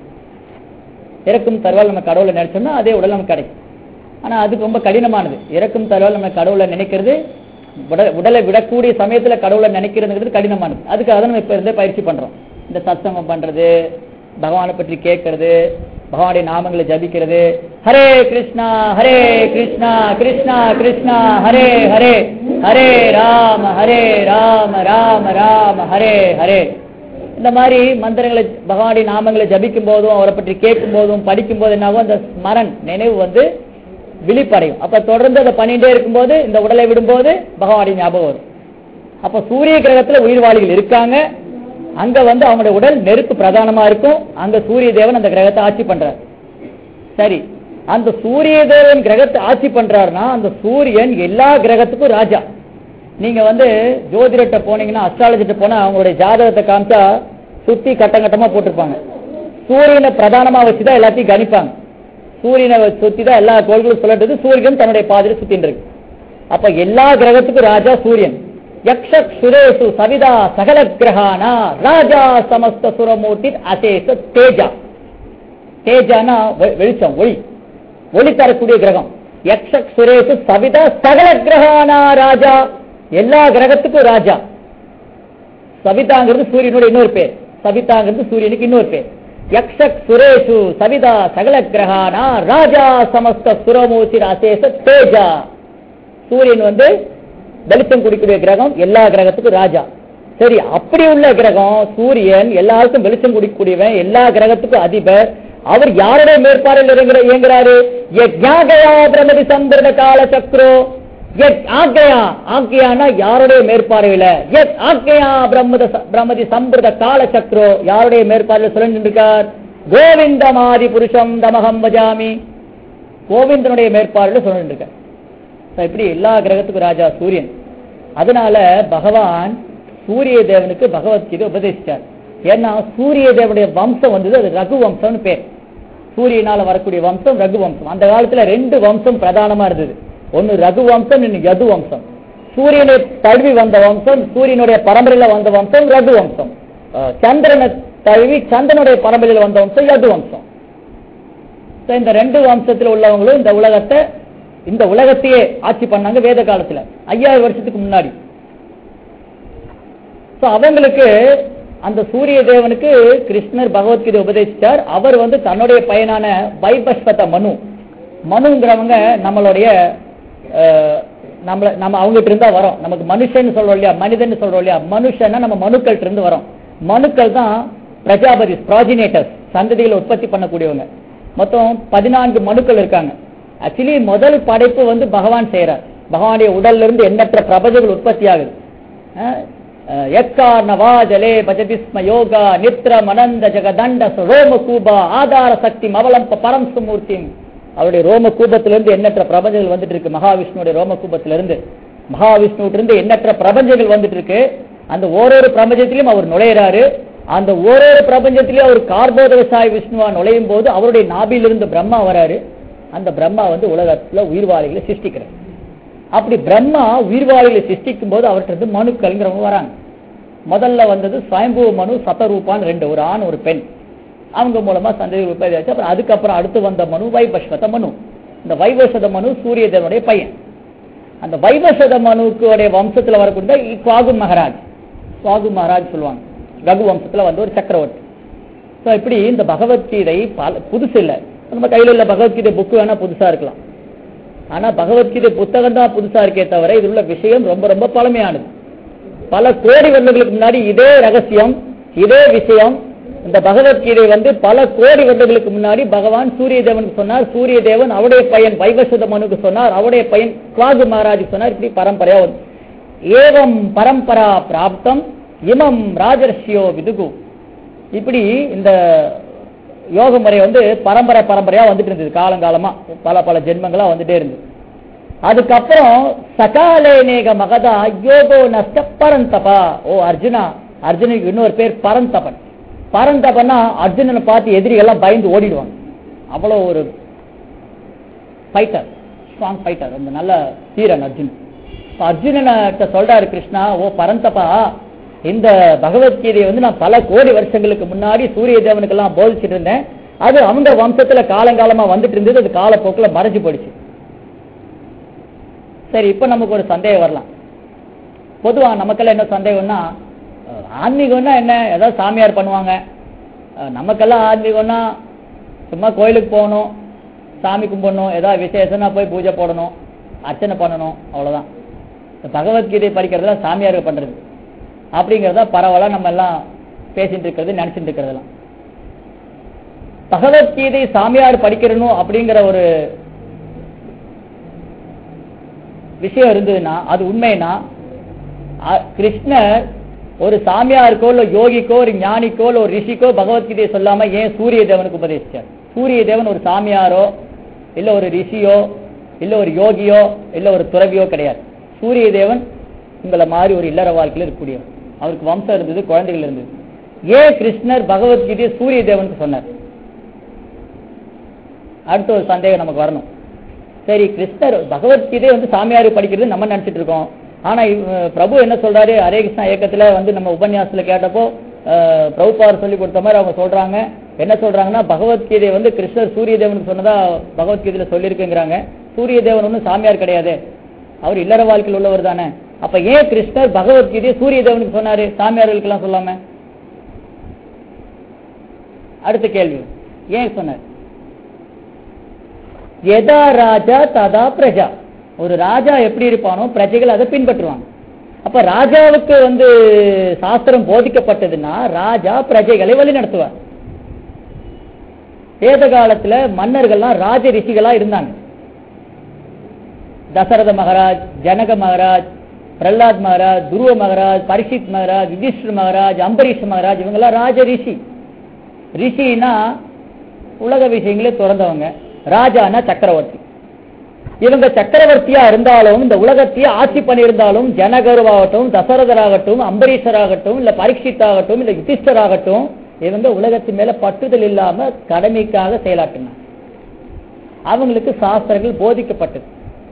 [SPEAKER 1] இறக்கும் தருவால் நம்ம கடவுளை நினைச்சோம்னா அதே உடல் நமக்கு கிடைக்கும் ஆனா அதுக்கு ரொம்ப கடினமானது இறக்கும் தருவால் நம்ம கடவுளை நினைக்கிறது உட- உடலை விடக்கூடிய சமயத்துல கடவுளை நினைக்கிறதுங்கிறது கடினமானது அதுக்காக தான் நம்ம இப்ப இருந்தே பயிற்சி பண்றோம் இந்த சத்சங்கம் பண்றது பகவானை பற்றி கேட்கறது பகவானுடைய நாமங்களை ஜபிக்கிறது ஹரே கிருஷ்ணா ஹரே கிருஷ்ணா கிருஷ்ணா கிருஷ்ணா ஹரே ஹரே ஹரே ராம ஹரே ராம ராம ராம ஹரே ஹரே இந்த மாதிரி மந்திரங்களை பகவானுடைய நாமங்களை ஜபிக்கும் போதும் அவரை பற்றி கேட்கும் போதும் படிக்கும் போது என்னாகும் அந்த ஸ்மரன் நினைவு வந்து விழிப்படையும் அப்ப தொடர்ந்து அதை பண்ணிட்டே இருக்கும்போது இந்த உடலை விடும்போது பகவானுடைய ஞாபகம் வரும் அப்ப சூரிய கிரகத்துல உயிர்வாளிகள் இருக்காங்க அங்க வந்து அவங்களுடைய உடல் நெருப்பு பிரதானமா இருக்கும் அங்க சூரிய தேவன் அந்த கிரகத்தை ஆட்சி பண்றார் சரி அந்த சூரிய தேவன் கிரகத்தை ஆட்சி பண்றாருன்னா அந்த சூரியன் எல்லா கிரகத்துக்கும் ராஜா நீங்க வந்து ஜோதிடத்தை போனீங்கன்னா அஸ்ட்ராலஜிட்ட போனா அவங்களுடைய ஜாதகத்தை காமிச்சா சுத்தி கட்டம் கட்டமா போட்டிருப்பாங்க சூரியனை பிரதானமா வச்சுதான் எல்லாத்தையும் கணிப்பாங்க சூரியனை வச்சு சுத்தி தான் எல்லா கோள்களும் சொல்லறது சூரியன் தன்னுடைய பாதையில சுத்தின்னு இருக்கு அப்ப எல்லா கிரகத்துக்கும் ராஜா சூரியன் யக்ஷ சுரேசு சவிதா சகல கிரகானா ராஜா சமஸ்த சுரமூர்த்தி அசேஷ தேஜா தேஜானா வெ- வெளிச்சம் ஒளி ஒளி தரக்கூடிய கிரகம் யக்ஷ சுரேசு சவிதா சகல கிரகானா ராஜா எல்லா கிரகத்துக்கும் ராஜா சவிதாங்கிறது சூரியனுடைய இன்னொரு பேர் சவிதாங்கிறது சூரியனுக்கு இன்னொரு பேர் யக்ஷ சுரேஷு சவிதா சகல கிரகானா ராஜா சமஸ்த சுரமூர்த்தி அசேஷ தேஜா சூரியன் வந்து வெளிச்சம் குடிக்கூடிய கிரகம் எல்லா கிரகத்துக்கும் ராஜா சரி அப்படி உள்ள கிரகம் சூரியன் எல்லாருக்கும் வெளிச்சம் குடிக்கக்கூடியவன் எல்லா கிரகத்துக்கும் அதிபர் அவர் யாருடைய மேற்பார்வையில் இறங்குற- இயங்குறாரு யஜ்ஞாகயா பிரமதி சம்பிரத கால சக்ரோ யத் ஆக்ஞயா ஆக்ஞயானா யாருடைய மேற்பார்வையில யத் ஆக்ஞயா பிரம்மத ச- பிரமதி சம்பிரத கால சக்ரோ யாருடைய மேற்பார்வையில் சொல்லிட்டு இருக்கார் கோவிந்தமாதி புருஷம் தமகம் பஜாமி கோவிந்தனுடைய மேற்பார்வையில் சொல்லிட்டு இருக்கார் So, இப்படி எல்லா கிரகத்துக்கும் ராஜா சூரியன் அதனால பகவான் சூரிய தேவனுக்கு பகவத்கீதை உபதேசிச்சார் ஏன்னா சூரிய தேவனுடைய வம்சம் வந்தது அது ரகு வம்சம்னு பேர் சூரியனால வரக்கூடிய வம்சம் ரகு வம்சம் அந்த காலத்துல ரெண்டு வம்சம் பிரதானமா இருந்தது ஒன்னு ரகு வம்சம் இன்னும் யது வம்சம் சூரியனை தழுவி வந்த வம்சம் சூரியனுடைய பரம்பரையில வந்த வம்சம் ரகு வம்சம் அஹ், சந்திரனை தழுவி சந்திரனுடைய பரம்பரையில வந்த வம்சம் யது வம்சம் So, இந்த ரெண்டு வம்சத்துல உள்ளவங்களும் இந்த உலகத்தை இந்த உலகத்தையே ஆட்சி பண்ணாங்க வேத காலத்துல ஐயாயிரம் வருஷத்துக்கு முன்னாடி So, அவங்களுக்கு அந்த சூரிய தேவனுக்கு கிருஷ்ணர் பகவத்கீதை உபதேசிச்சார் அவர் வந்து தன்னுடைய பையனான வைபஸ்வத மனு மனுங்கிறவங்க நம்மளுடைய அஹ், நம்மள நம்ம அவங்ககிட்ட இருந்தா வரோம் நமக்கு மனுஷன் சொல்றோம் இல்லையா மனிதன் சொல்றோம் இல்லையா மனுஷன்னா நம்ம மனுக்கள்ட்ட இருந்து வரோம் மனுக்கள் தான் பிரஜாபதி ப்ராஜினேட்டர்ஸ் சந்ததிகளை உற்பத்தி பண்ணக்கூடியவங்க மொத்தம் பதினான்கு மனுக்கள் இருக்காங்க ஆக்சுவலி முதல் படைப்பு வந்து பகவான் செய்யறார் பகவானுடைய உடல்ல இருந்து எண்ணற்ற பிரபஞ்சங்கள் உற்பத்தி ஆகுது அஹ், அஹ், எக்கார்ணவா ஜலே பஜதிஸ்ம யோகா நித்ரம் அனந்த ஜெகதண்ட ரோம கூபா ஆதார சக்தி மவலம்ப பரம் சுமூர்த்தி அவருடைய ரோம கூபத்திலிருந்து எண்ணற்ற பிரபஞ்சங்கள் வந்துட்டு இருக்கு மகாவிஷ்ணுடைய ரோம கூபத்திலிருந்து மகாவிஷ்ணுவிட்ட இருந்து எண்ணற்ற பிரபஞ்சங்கள் வந்துட்டு இருக்கு அந்த ஓரொரு பிரபஞ்சத்திலும் அவர் நுழையிறாரு அந்த ஓரொரு பிரபஞ்சத்திலும் அவர் கார்போத விவசாய விஷ்ணுவா நுழையும் போது அவருடைய நாபிலிருந்து பிரம்மா வராரு அந்த பிரம்மா வந்து உலகத்துல உயிர்வாளிகளை சிருஷ்டிக்கிறார் அப்படி பிரம்மா உயிர்வாளிகளை சிருஷ்டிக்கும் போது அவர்கிட்ட இருந்து மனுக்கள்ங்கிறவங்க வராங்க முதல்ல வந்தது சுயம்பு மனு சதரூபான்னு ரெண்டு ஒரு ஆண் ஒரு பெண் அவங்க மூலமா சந்ததி உற்பத்தி ஆச்சு அப்புறம் அதுக்கப்புறம் அடுத்து வந்த மனு வைபஸ்வத மனு இந்த வைவஸ்வத மனு சூரிய தேவனுடைய பையன் அந்த வைவஸ்வத மனுக்குடைய வம்சத்துல வரக்கூடிய இக்வாகு மகாராஜ் சுவாகு மகாராஜ் சொல்லுவாங்க ரகு வம்சத்துல வந்து ஒரு சக்கரவர்த்தி ஸோ இப்படி இந்த பகவத்கீதை பல புதுசு இல்லை நம்ம கையில உள்ள பகவத்கீதை புக்கு வேணா புதுசா இருக்கலாம் ஆனா பகவத்கீதை புத்தகம் தான் புதுசா இருக்கே தவிர இதுல உள்ள விஷயம் ரொம்ப ரொம்ப பழமையானது பல கோடி வருடங்களுக்கு முன்னாடி இதே ரகசியம் இதே விஷயம் இந்த பகவத்கீதை வந்து பல கோடி வருடங்களுக்கு முன்னாடி பகவான் சூரிய தேவனுக்கு சொன்னார் சூரிய தேவன் அவருடைய பையன் வைவசுத மனுக்கு சொன்னார் அவருடைய பையன் குவாகு மகாராஜுக்கு சொன்னார் இப்படி பரம்பரையா வந்து ஏவம் பரம்பரா பிராப்தம் இமம் ராஜர்ஷியோ விதுகு இப்படி இந்த யோக முறை வந்து பரம்பரை பரம்பரையா வந்துட்டு இருந்தது காலங்காலமா பல பல ஜென்மங்களா வந்துட்டே இருந்தது அதுக்கப்புறம் சகாலேனேக மகதா யோகோ நஷ்ட பரந்தபா ஓ அர்ஜுனா அர்ஜுனுக்கு இன்னொரு பேர் பரந்தபன் பரந்தபன்னா அர்ஜுனனை பார்த்து எதிரிகள்லாம் பயந்து ஓடிடுவாங்க அவ்வளவு ஒரு ஃபைட்டர் ஸ்ட்ராங் ஃபைட்டர் ரொம்ப நல்ல தீரன் அர்ஜுன் இப்ப அர்ஜுனன்கிட்ட சொல்றாரு கிருஷ்ணா ஓ பரந்தபா இந்த பகவத்கீதையை வந்து நான் பல கோடி வருஷங்களுக்கு முன்னாடி சூரிய தேவனுக்கெல்லாம் போதிச்சுட்டு இருந்தேன் அது அவங்க வம்சத்துல காலங்காலமா வந்துட்டு இருந்தது அது காலப்போக்கில் மறைஞ்சு போயிடுச்சு சரி இப்ப நமக்கு ஒரு சந்தேகம் வரலாம் பொதுவா நமக்கெல்லாம் என்ன சந்தேகம்னா அஹ், ஆன்மீகம்னா என்ன ஏதாவது சாமியார் பண்ணுவாங்க அஹ், நமக்கெல்லாம் ஆன்மீகம்னா சும்மா கோயிலுக்கு போகணும் சாமி கும்பிடணும் ஏதாவது விசேஷம்னா போய் பூஜை போடணும் அர்ச்சனை பண்ணணும் அவ்வளவுதான் இந்த பகவத்கீதை படிக்கிறதுலாம் சாமியார் பண்றது அப்படிங்கிறத பரவாயில்ல நம்ம எல்லாம் பேசிட்டு இருக்கிறது நினைச்சிட்டு இருக்கிறதெல்லாம் பகவத்கீதை சாமியார் படிக்கிறணும் அப்படிங்கிற ஒரு விஷயம் இருந்ததுன்னா அது உண்மைனா அ- கிருஷ்ணர் ஒரு சாமியாருக்கோ இல்ல யோகிக்கோ ஒரு ஞானிக்கோ இல்ல ஒரு ரிஷிக்கோ பகவத்கீதையை சொல்லாம ஏன் சூரிய தேவனுக்கு உபதேசிச்சார் சூரிய தேவன் ஒரு சாமியாரோ இல்ல ஒரு ரிஷியோ இல்ல ஒரு யோகியோ இல்ல ஒரு துறவியோ கிடையாது சூரிய தேவன் உங்களை மாதிரி ஒரு இல்லற வாழ்க்கையில இருக்கக்கூடியவர் அவருக்கு வம்சம் இருந்தது குழந்தைகள் இருந்தது ஏன் கிருஷ்ணர் பகவத்கீதையை சூரிய தேவனுக்கு சொன்னார் அடுத்த ஒரு சந்தேகம் நமக்கு வரணும் சரி கிருஷ்ணர் பகவத்கீதை வந்து சாமியார் படிக்கிறது நம்ம நினைச்சிட்டு இருக்கோம் ஆனா இவ- பிரபு என்ன சொல்றாரு ஹரே கிருஷ்ணா இயக்கத்துல வந்து நம்ம உபன்யாசத்துல கேட்டப்போ அஹ், பிரபுபார் சொல்லி கொடுத்த மாதிரி அவங்க சொல்றாங்க என்ன சொல்றாங்கன்னா பகவத்கீதை வந்து கிருஷ்ணர் சூரிய தேவனுக்கு சொன்னதா பகவத்கீதையில சொல்லியிருக்குங்கிறாங்க சூரிய தேவன் ஒன்றும் சாமியார் கிடையாது அவர் இல்லற வாழ்க்கையில் உள்ளவர் தானே அப்ப ஏன் கிருஷ்ணர் பகவத்கீதையை சூரிய தேவனுக்கு சொன்னாரு சாமியார்களுக்கு எல்லாம் சொல்லாம அடுத்த கேள்வி ஏன் சொன்னார் எதா ராஜா ததா பிரஜா ஒரு ராஜா எப்படி இருப்பானோ பிரஜைகள் அதை பின்பற்றுவாங்க அப்ப ராஜாவுக்கு வந்து சாஸ்திரம் போதிக்கப்பட்டதுன்னா ராஜா பிரஜைகளை வழி நடத்துவார் வேத காலத்துல மன்னர்கள்லாம் ராஜ ரிஷிகளா இருந்தாங்க தசரத மகாராஜ் ஜனக மகாராஜ் பிரஹ்லாத் மகாராஜ் துருவ மகாராஜ் பரிஷித் மகாராஜ் யுதிஷ்டர் மகாராஜ் அம்பரீஷ் மகாராஜ் இவங்கெல்லாம் ராஜ ரிஷி ரிஷினா உலக விஷயங்களே திறந்தவங்க ராஜானா சக்கரவர்த்தி இவங்க சக்கரவர்த்தியா இருந்தாலும் இந்த உலகத்தையே ஆட்சி பண்ணியிருந்தாலும் ஜனகருவாகட்டும் தசரதராகட்டும் அம்பரீஷராகட்டும் இல்ல பரீட்சித் ஆகட்டும் இல்ல யுதிஷ்டர் ஆகட்டும் இவங்க உலகத்தின் மேல பற்றுதல் இல்லாம கடமைக்காக செயலாற்றினாங்க அவங்களுக்கு சாஸ்திரங்கள் போதிக்கப்பட்டது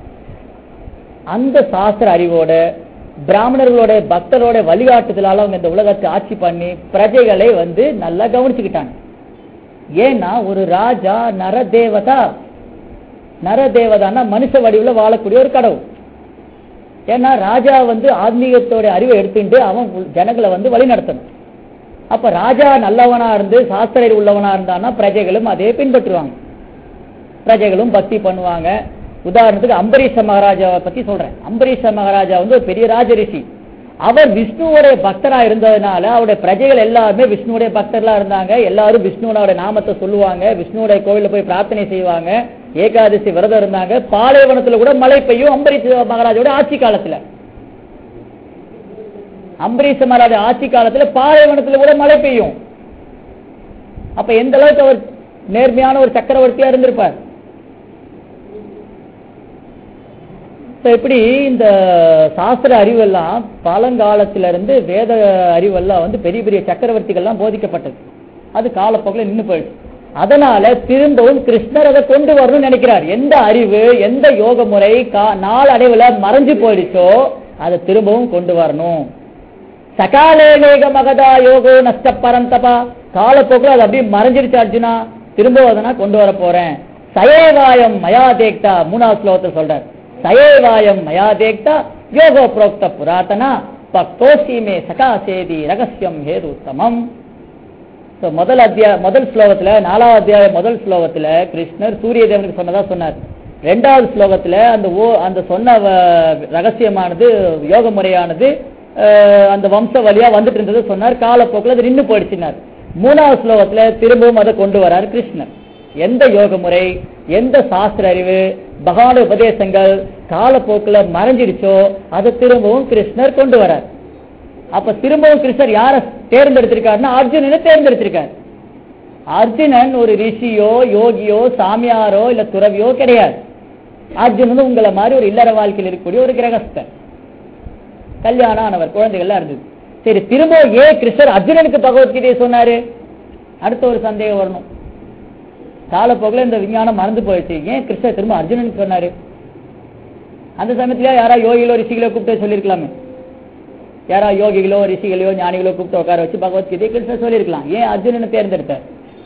[SPEAKER 1] அந்த சாஸ்திர அறிவோட பிராமணர்களோட பக்தரோட வழிகாட்டுதலால அவங்க இந்த உலகத்தை ஆட்சி பண்ணி பிரஜைகளை வந்து நல்லா கவனிச்சுக்கிட்டாங்க ஏன்னா ஒரு ராஜா நரதேவதா நரதேவதான்னா மனுஷ வடிவுல வாழக்கூடிய ஒரு கடவுள் ஏன்னா ராஜா வந்து ஆன்மீகத்தோட அறிவை எடுத்துட்டு அவன் உள்- ஜனங்களை வந்து வழி நடத்தணும் அப்ப ராஜா நல்லவனா இருந்து சாஸ்திர அறிவு உள்ளவனா இருந்தான்னா பிரஜைகளும் அதே பின்பற்றுவாங்க பிரஜைகளும் பக்தி பண்ணுவாங்க உதாரணத்துக்கு அம்பரீஷ மகாராஜாவை பத்தி சொல்றேன் அம்பரீஷ மகாராஜா வந்து ஒரு பெரிய ராஜரிஷி அவர் விஷ்ணுவோட பக்தரா இருந்ததுனால அவருடைய பிரஜைகள் எல்லாருமே விஷ்ணுவோட பக்தர்களா இருந்தாங்க எல்லாரும் விஷ்ணுவோட நாமத்தை சொல்லுவாங்க விஷ்ணுவோட கோவில்ல போய் பிரார்த்தனை செய்வாங்க ஏகாதசி விரதம் இருந்தாங்க பாலைவனத்துல கூட மழை பெய்யும் அம்பரீஷ மகாராஜோட ஆட்சி காலத்துல அம்பரீஷ மகாராஜா ஆட்சி காலத்துல பாலைவனத்துல கூட மழை பெய்யும் அப்ப எந்த அளவுக்கு அவர் நேர்மையான ஒரு சக்கரவர்த்தியா இருந்திருப்பார் So, இப்படி இந்த சாஸ்திர அறிவெல்லாம் பழங்காலத்தில இருந்து வேத அறிவெல்லாம் வந்து பெரிய பெரிய சக்கரவர்த்திகள்லாம் போதிக்கப்பட்டது அது காலப்போக்கில் நின்னு போயிடுச்சு அதனால திரும்பவும் கிருஷ்ணர் அதை கொண்டு வரணும்னு நினைக்கிறார் எந்த அறிவு எந்த யோக முறை கா- நாளடைவுல மறைஞ்சு போயிடுச்சோ அதை திரும்பவும் கொண்டு வரணும் சகாலே வேக மகதா யோகோ நஷ்ட பரந்தபா காலப்போக்கில் அது அப்படியே மறைஞ்சிருச்சு அர்ஜுனா திரும்ப அதை நான் கொண்டு வர போறேன் சயேவாயம் மயா தேக்தா மூணாவது ஸ்லோகத்தில் சொல்றார் சயேவாயம் மயா தேக்தா யோகோ புரோக்த புராதனா பக்தோசி மே சகாசேதி ரகசியம் ஹேது உத்தமம் So, முதல் அத்தியாய முதல் ஸ்லோகத்துல நாலாவது அத்தியாய முதல் ஸ்லோகத்துல கிருஷ்ணர் சூரிய தேவனுக்கு சொன்னதா சொன்னார் ரெண்டாவது ஸ்லோகத்துல அந்த ஓ அந்த சொன்ன வ- ரகசியமானது யோக முறையானது அஹ், அந்த வம்ச வழியா வந்துட்டு இருந்தது சொன்னார் காலப்போக்கில் அது நின்னு போயிடுச்சுனார் மூணாவது ஸ்லோகத்துல திரும்பவும் அதை கொண்டு வரார் கிருஷ்ணர் எந்த யோக முறை எந்த சாஸ்திர அறிவு பகவான உபதேசங்கள் காலப்போக்குல மறைஞ்சிடுச்சோ அதை திரும்பவும் கிருஷ்ணர் கொண்டு வரார் அப்ப திரும்பவும் கிருஷ்ணர் யாரை தேர்ந்தெடுத்திருக்காருன்னா அர்ஜுனனை தேர்ந்தெடுத்திருக்கார் அர்ஜுனன் ஒரு ரிஷியோ யோகியோ சாமியாரோ இல்ல துறவியோ கிடையாது அர்ஜுனன் உங்களை மாதிரி ஒரு இல்லற வாழ்க்கையில் இருக்கக்கூடிய ஒரு கிரகஸ்தன் கல்யாணம் ஆனவர் குழந்தைகள்லாம் இருந்தது சரி திரும்ப ஏன் கிருஷ்ணர் அர்ஜுனனுக்கு பகவத்கீதையை சொன்னாரு அடுத்த ஒரு சந்தேகம் வரணும் காலப்போக்கில் இந்த விஞ்ஞானம் மறந்து போயிடுச்சு ஏன் கிருஷ்ணர் திரும்ப அர்ஜுனனுக்கு சொன்னாரு அந்த சமயத்துல யாரா யோகிகளோ ரிஷிகளோ கூப்பிட்டு சொல்லியிருக்கலாமே யாரா யோகிகளோ ரிஷிகளோ ஞானிகளோ கூப்பிட்டு உட்கார வச்சு பகவத்கீதையை கிருஷ்ணர் சொல்லியிருக்கலாம் ஏன் அர்ஜுனனை தேர்ந்தெடுத்தார்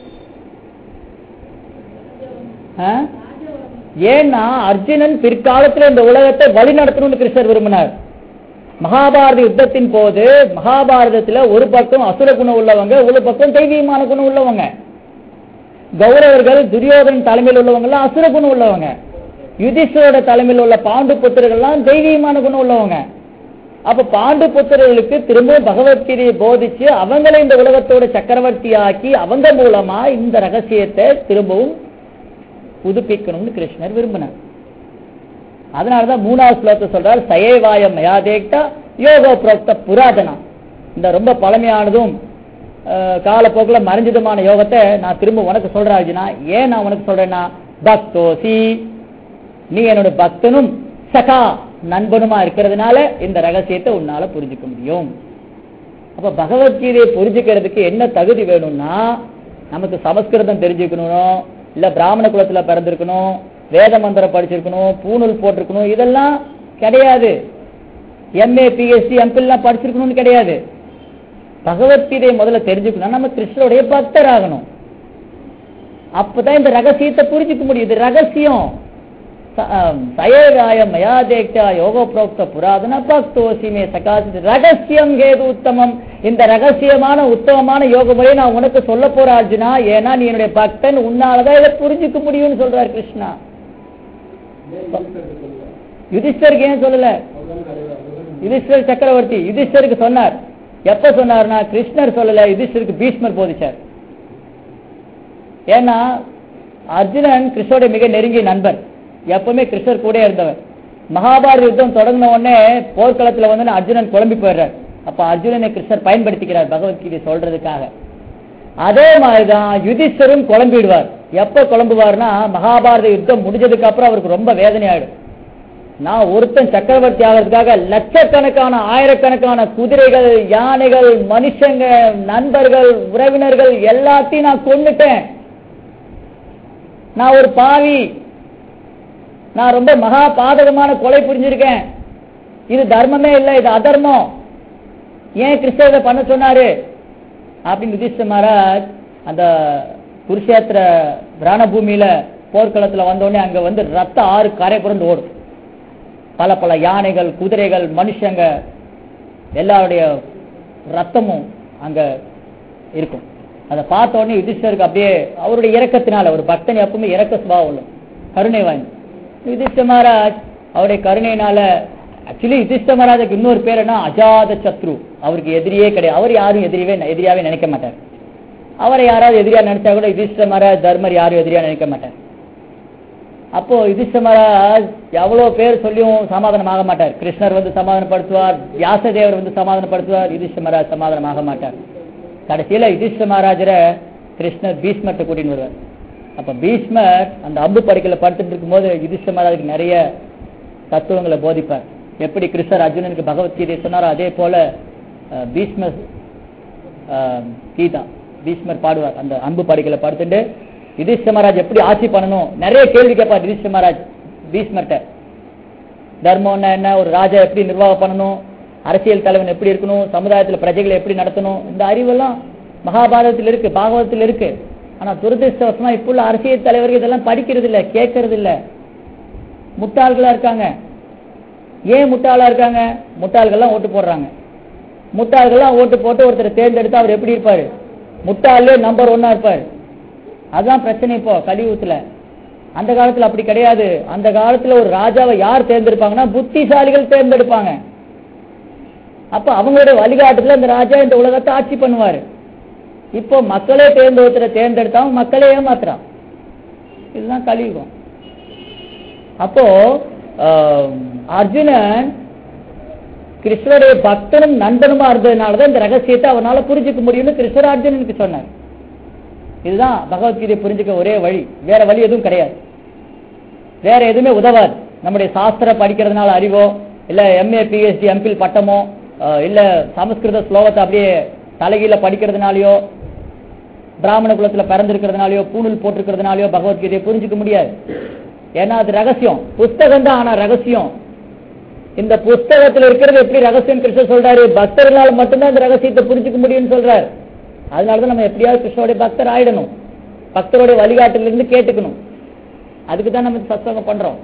[SPEAKER 1] ஆ? ஏன்னா அர்ஜுனன் பிற்காலத்துல இந்த உலகத்தை வழி நடத்தணும்னு கிருஷ்ணர் விரும்பினார் மகாபாரத யுத்தத்தின் போது மகாபாரதத்துல ஒரு பக்கம் அசுர குணம் உள்ளவங்க ஒரு பக்கம் தெய்வீகமான குணம் உள்ளவங்க கௌரவர்கள் துரியோதனன் தலைமையில் உள்ளவங்க எல்லாம் அசுர குணம் உள்ளவங்க யுதிஷ்டரோட தலைமையில் உள்ள பாண்டு புத்திரர்கள் எல்லாம் தெய்வீகமான குணம் உள்ளவங்க அப்ப பாண்டு புத்திரர்களுக்கு திரும்பவும் பகவத்கீதையை போதிச்சு அவங்களை இந்த உலகத்தோட சக்கரவர்த்தி ஆக்கி அவங்க மூலமா இந்த ரகசியத்தை திரும்பவும் புதுப்பிக்கணும்னு கிருஷ்ணர் விரும்பினார் அதனாலதான் மூணாவது ஸ்லோகத்தை சொல்றார் சயேவாய மயாதேக்டா யோகோ புரோக்த புராதனா இந்த ரொம்ப பழமையானதும் அஹ், காலப்போக்கில் மறைஞ்சதுமான யோகத்தை நான் திரும்ப உனக்கு சொல்றேன் அர்ஜுனா ஏன் நான் உனக்கு சொல்றேன்னா பக்தோசி நீ என்னோட பக்தனும் சகா நண்பனுமா இருக்கிறதுனால இந்த ரகசியத்தை உன்னால புரிஞ்சுக்க முடியும் அப்ப பகவத்கீதையை புரிஞ்சுக்கிறதுக்கு என்ன தகுதி வேணும்னா நமக்கு சமஸ்கிருதம் தெரிஞ்சுக்கணும் இல்ல பிராமண குலத்துல பிறந்திருக்கணும் வேத மந்திரம் படிச்சிருக்கணும் பூணூல் போட்டிருக்கணும் இதெல்லாம் கிடையாது எம்ஏ பிஎஸ்சி எம்பிஎல்லாம் படிச்சிருக்கணும்னு கிடையாது பகவத்கீதையை முதல்ல தெரிஞ்சுக்கணும் நம்ம கிருஷ்ணருடைய பக்தர் ஆகணும் அப்பதான் இந்த ரகசியத்தை புரிஞ்சுக்க முடியும் இது ரகசியம் ச- ஆம், சயேகாய மயாதேக்டா யோக புரோக்த புராதன பக்தோசிமே சகாசி ரகசியம் கேது உத்தமம் இந்த ரகசியமான உத்தமமான யோக முறையை நான் உனக்கு சொல்ல போற அர்ஜுனா ஏன்னா நீ என்னுடைய பக்தன் உன்னாலதான் இதை புரிஞ்சுக்க முடியும்னு சொல்றார் கிருஷ்ணா யுதிஷ்டருக்கு ஏன் சொல்லல யுதிஷ்டர் சக்கரவர்த்தி யுதிஷ்டருக்கு சொன்னார் எப்ப சொன்னார்னா கிருஷ்ணர் சொல்லல யுதிஷ்டருக்கு பீஷ்மர் போதிச்சார் ஏன்னா அர்ஜுனன் கிருஷ்ணோட மிக நெருங்கிய நண்பர் எப்பவுமே கிருஷ்ணர் கூட இருந்தவர் மகாபாரத யுத்தம் தொடங்கின உடனே போர்க்களத்துல வந்து அர்ஜுனன் குழம்பி போயிடுறார் அப்ப அர்ஜுனனை கிருஷ்ணர் பயன்படுத்திக்கிறார் பகவத்கீதை சொல்றதுக்காக அதே மாதிரிதான் யுதிஷ்டரும் குழம்பிடுவார் எப்ப குழம்புவார்னா மகாபாரத யுத்தம் முடிஞ்சதுக்கு அப்புறம் அவருக்கு ரொம்ப வேதனை ஆயிடும் நான் ஒருத்தன் சக்கரவர்த்தி ஆகிறதுக்காக லட்சக்கணக்கான ஆயிரக்கணக்கான குதிரைகள் யானைகள் மனுஷங்க நண்பர்கள் உறவினர்கள் எல்லாத்தையும் நான் கொன்னுட்டேன் நான் ஒரு பாவி நான் ரொம்ப மகா பாதகமான கொலை புரிஞ்சிருக்கேன் இது தர்மமே இல்லை இது அதர்மம் ஏன் கிருஷ்ணர் இதை பண்ண சொன்னாரு அப்படின்னு யுதிஷ்ட மகாராஜ் அந்த குருஷேத்திர பிராணபூமியில போர்க்களத்துல வந்த உடனே அங்க வந்து ரத்த ஆறு கரை புரண்டு ஓடும் பல பல யானைகள் குதிரைகள் மனுஷங்க எல்லாருடைய ரத்தமும் அங்க இருக்கும் அதை பார்த்த உடனே யுதிஷ்டருக்கு அப்படியே அவருடைய இரக்கத்தினால ஒரு பக்தன் எப்பவுமே இரக்க சுபாவம் உள்ள கருணை வாய்ந்த யுதிஷ்ட மகாராஜ் அவருடைய கருணையினால ஆக்சுவலி யுதிஷ்ட மகாராஜுக்கு இன்னொரு பேர் என்ன அஜாத சத்ரு அவருக்கு எதிரியே கிடையாது அவர் யாரும் எதிரியே எதிரியாவே நினைக்க மாட்டார் அவரை யாராவது எதிரியா நினைச்சா கூட யுதிஷ்ட மகாராஜ் தர்மர் யாரும் எதிரியா நினைக்க மாட்டார் அப்போ யுதிஷ்ட மகாராஜ் எவ்வளவு பேர் சொல்லியும் சமாதானம் ஆக மாட்டார் கிருஷ்ணர் வந்து சமாதானப்படுத்துவார் வியாசதேவர் வந்து சமாதானப்படுத்துவார் யுதிஷ்ட மகாராஜ் சமாதானம் ஆக மாட்டார் கடைசியில யுதிஷ்ட மகாராஜரை கிருஷ்ணர் பீஷ்மர்ட்ட கூட்டின்னு வருவார் அப்ப பீஷ்மர் அந்த அம்பு படுக்கையில படுத்துட்டு இருக்கும்போது யுதிஷ்ட மகாராஜுக்கு நிறைய தத்துவங்களை போதிப்பார் எப்படி கிருஷ்ணர் அர்ஜுனனுக்கு பகவத்கீதை சொன்னாரோ அதே போல அஹ், பீஷ்மர் அஹ், கீதா பீஷ்மர் பாடுவார் அந்த அம்பு படுக்கையில படுத்துட்டு யுதிஷ்ட மகாராஜ் எப்படி ஆட்சி பண்ணணும் நிறைய கேள்வி கேட்பார் யுதிஷ்ட மகாராஜ் பீஷ்மர்ட்ட தர்மம்னா என்ன ஒரு ராஜா எப்படி நிர்வாகம் பண்ணணும் அரசியல் தலைவன் எப்படி இருக்கணும் சமுதாயத்துல பிரஜைகளை எப்படி நடத்தணும் இந்த அறிவெல்லாம் மகாபாரதத்தில் இருக்கு பாகவதத்தில் இருக்கு ஆனா துரதிருஷ்டவசமா இப்போ உள்ள அரசியல் தலைவர்கள் இதெல்லாம் படிக்கிறது இல்ல கேட்கறது இல்ல முட்டாள்களா இருக்காங்க ஏன் முட்டாளா இருக்காங்க முட்டாள்கள்லாம் ஓட்டு போடுறாங்க முட்டாள்கள்லாம் ஓட்டு போட்டு ஒருத்தர் தேர்ந்தெடுத்து அவர் எப்படி இருப்பாரு முட்டாளே நம்பர் ஒன்னா இருப்பாரு அதான் பிரச்சனை இப்போ கலியுகத்துல அந்த காலத்துல அப்படி கிடையாது அந்த காலத்துல ஒரு ராஜாவை யார் தேர்ந்தெடுப்பாங்கன்னா புத்திசாலிகள் தேர்ந்தெடுப்பாங்க அப்ப அவங்களுடைய வழிகாட்டுல இந்த ராஜா இந்த உலகத்தை ஆட்சி பண்ணுவாரு இப்போ மக்களே தேர்ந்தெடுத்துற தேர்ந்தெடுத்தாவும் மக்களே ஏமாத்துறான் இதுதான் கலியுகம் அப்போ ஆஹ், அர்ஜுனன் கிருஷ்ணருடைய பக்தனும் நண்பனுமா இருந்ததுனாலதான் இந்த ரகசியத்தை அவனால புரிஞ்சுக்க முடியும்னு கிருஷ்ணர் அர்ஜுனனுக்கு சொன்னார் இதுதான் பகவத்கீதை புரிஞ்சுக்க ஒரே வழி வேற வழி எதுவும் கிடையாது வேற எதுவுமே உதவாது நம்முடைய சாஸ்திரம் படிக்கிறதுனால அறிவோ இல்ல எம்ஏ பிஹெச்டி எம்பில் பட்டமோ அஹ், இல்ல சமஸ்கிருத ஸ்லோகத்தை அப்படியே தலைகீழ படிக்கிறதுனாலயோ பிராமண குலத்துல பிறந்திருக்கிறதுனாலயோ பூணூல் போட்டிருக்கிறதுனாலயோ பகவத்கீதையை புரிஞ்சுக்க முடியாது ஏன்னா அது ரகசியம் புஸ்தகம் தான் ஆனா ரகசியம் இந்த புஸ்தகத்துல இருக்கிறது எப்படி ரகசியம் கிருஷ்ணர் சொல்றாரு பக்தர்களால் மட்டும்தான் இந்த ரகசியத்தை புரிஞ்சுக்க முடியும்னு சொல்றாரு அதனாலதான் நம்ம எப்படியாவது கிருஷ்ணருடைய பக்தர் ஆயிடணும் பக்தருடைய வழிகாட்டிலிருந்து கேட்டுக்கணும் அதுக்கு தான் நம்ம சத்சங்கம் பண்றோம்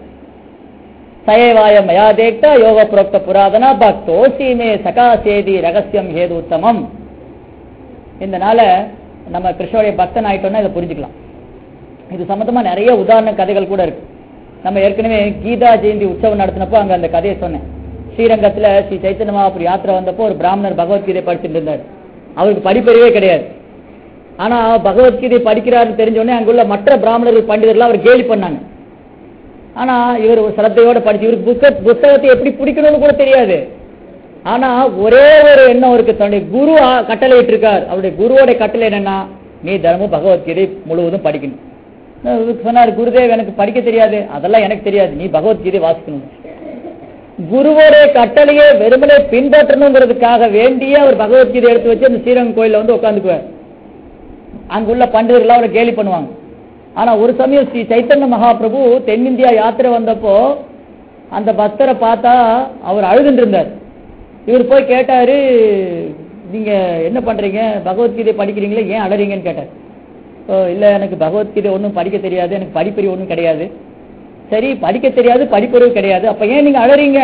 [SPEAKER 1] சயவாய மயா தேக்தா யோக புரோக்த புராதனா பக்தோ சீமே சகாசேதி ரகசியம் ஹேது உத்தமம் இந்த நாள நம்ம கிருஷ்ணருடைய பக்தன் ஆயிட்டோம்னா இதை புரிஞ்சுக்கலாம் இது சம்பந்தமா நிறைய உதாரண கதைகள் கூட இருக்கு நம்ம ஏற்கனவே கீதா ஜெயந்தி உற்சவம் நடத்தினப்போ அங்க அந்த கதையை சொன்னேன் ஸ்ரீரங்கத்துல ஸ்ரீ சைத்தன்ய மகாபுரி யாத்திரை வந்தப்போ ஒரு பிராமணர் பகவத்கீதை படிச்சுட்டு இருந்தார் அவருக்கு படிப்பறிவே கிடையாது ஆனா பகவத்கீதை படிக்கிறாருன்னு தெரிஞ்ச உடனே அங்குள்ள மற்ற பிராமணர்கள் பண்டிதர்கள் அவர் கேலி பண்ணாங்க ஆனா இவர் ஒரு சிரத்தையோட படிச்சு இவருக்கு புக்க புத்தகத்தை எப்படி பிடிக்கணும்னு கூட தெரியாது ஆனா ஒரே ஒரு எண்ணம் இருக்கு தன்னுடைய குரு ஆ- கட்டளை இட்டிருக்கார் அவருடைய குருவோட கட்டளை என்னன்னா நீ தினமும் பகவத்கீதை முழுவதும் படிக்கணும் நான் இவருக்கு சொன்னார் குருதேவ் எனக்கு படிக்க தெரியாது அதெல்லாம் எனக்கு தெரியாது நீ பகவத்கீதை வாசிக்கணும் குருவோடைய கட்டளையை வெறுமனே பின்பற்றணுங்கிறதுக்காக வேண்டியே அவர் பகவத்கீதை எடுத்து வச்சு அந்த ஸ்ரீரங்கம் கோயில்ல வந்து உட்காந்துக்குவார் அங்குள்ள பண்டிதர்கள் அவரை கேலி பண்ணுவாங்க ஆனா ஒரு சமயம் ஸ்ரீ சைத்தன்ய மகாபிரபு தென்னிந்தியா யாத்திரை வந்தப்போ அந்த பக்தரை பார்த்தா அவர் அழுதுட்டு இருந்தார் இவர் போய் கேட்டாரு நீங்க என்ன பண்றீங்க பகவத்கீதை படிக்கிறீங்களே ஏன் அழறீங்கன்னு கேட்டார் ஓ இல்ல எனக்கு பகவத்கீதை ஒன்றும் படிக்க தெரியாது எனக்கு படிப்பறிவு ஒன்றும் கிடையாது சரி படிக்க தெரியாது படிப்பறிவு கிடையாது அப்ப ஏன் நீங்க அழறீங்க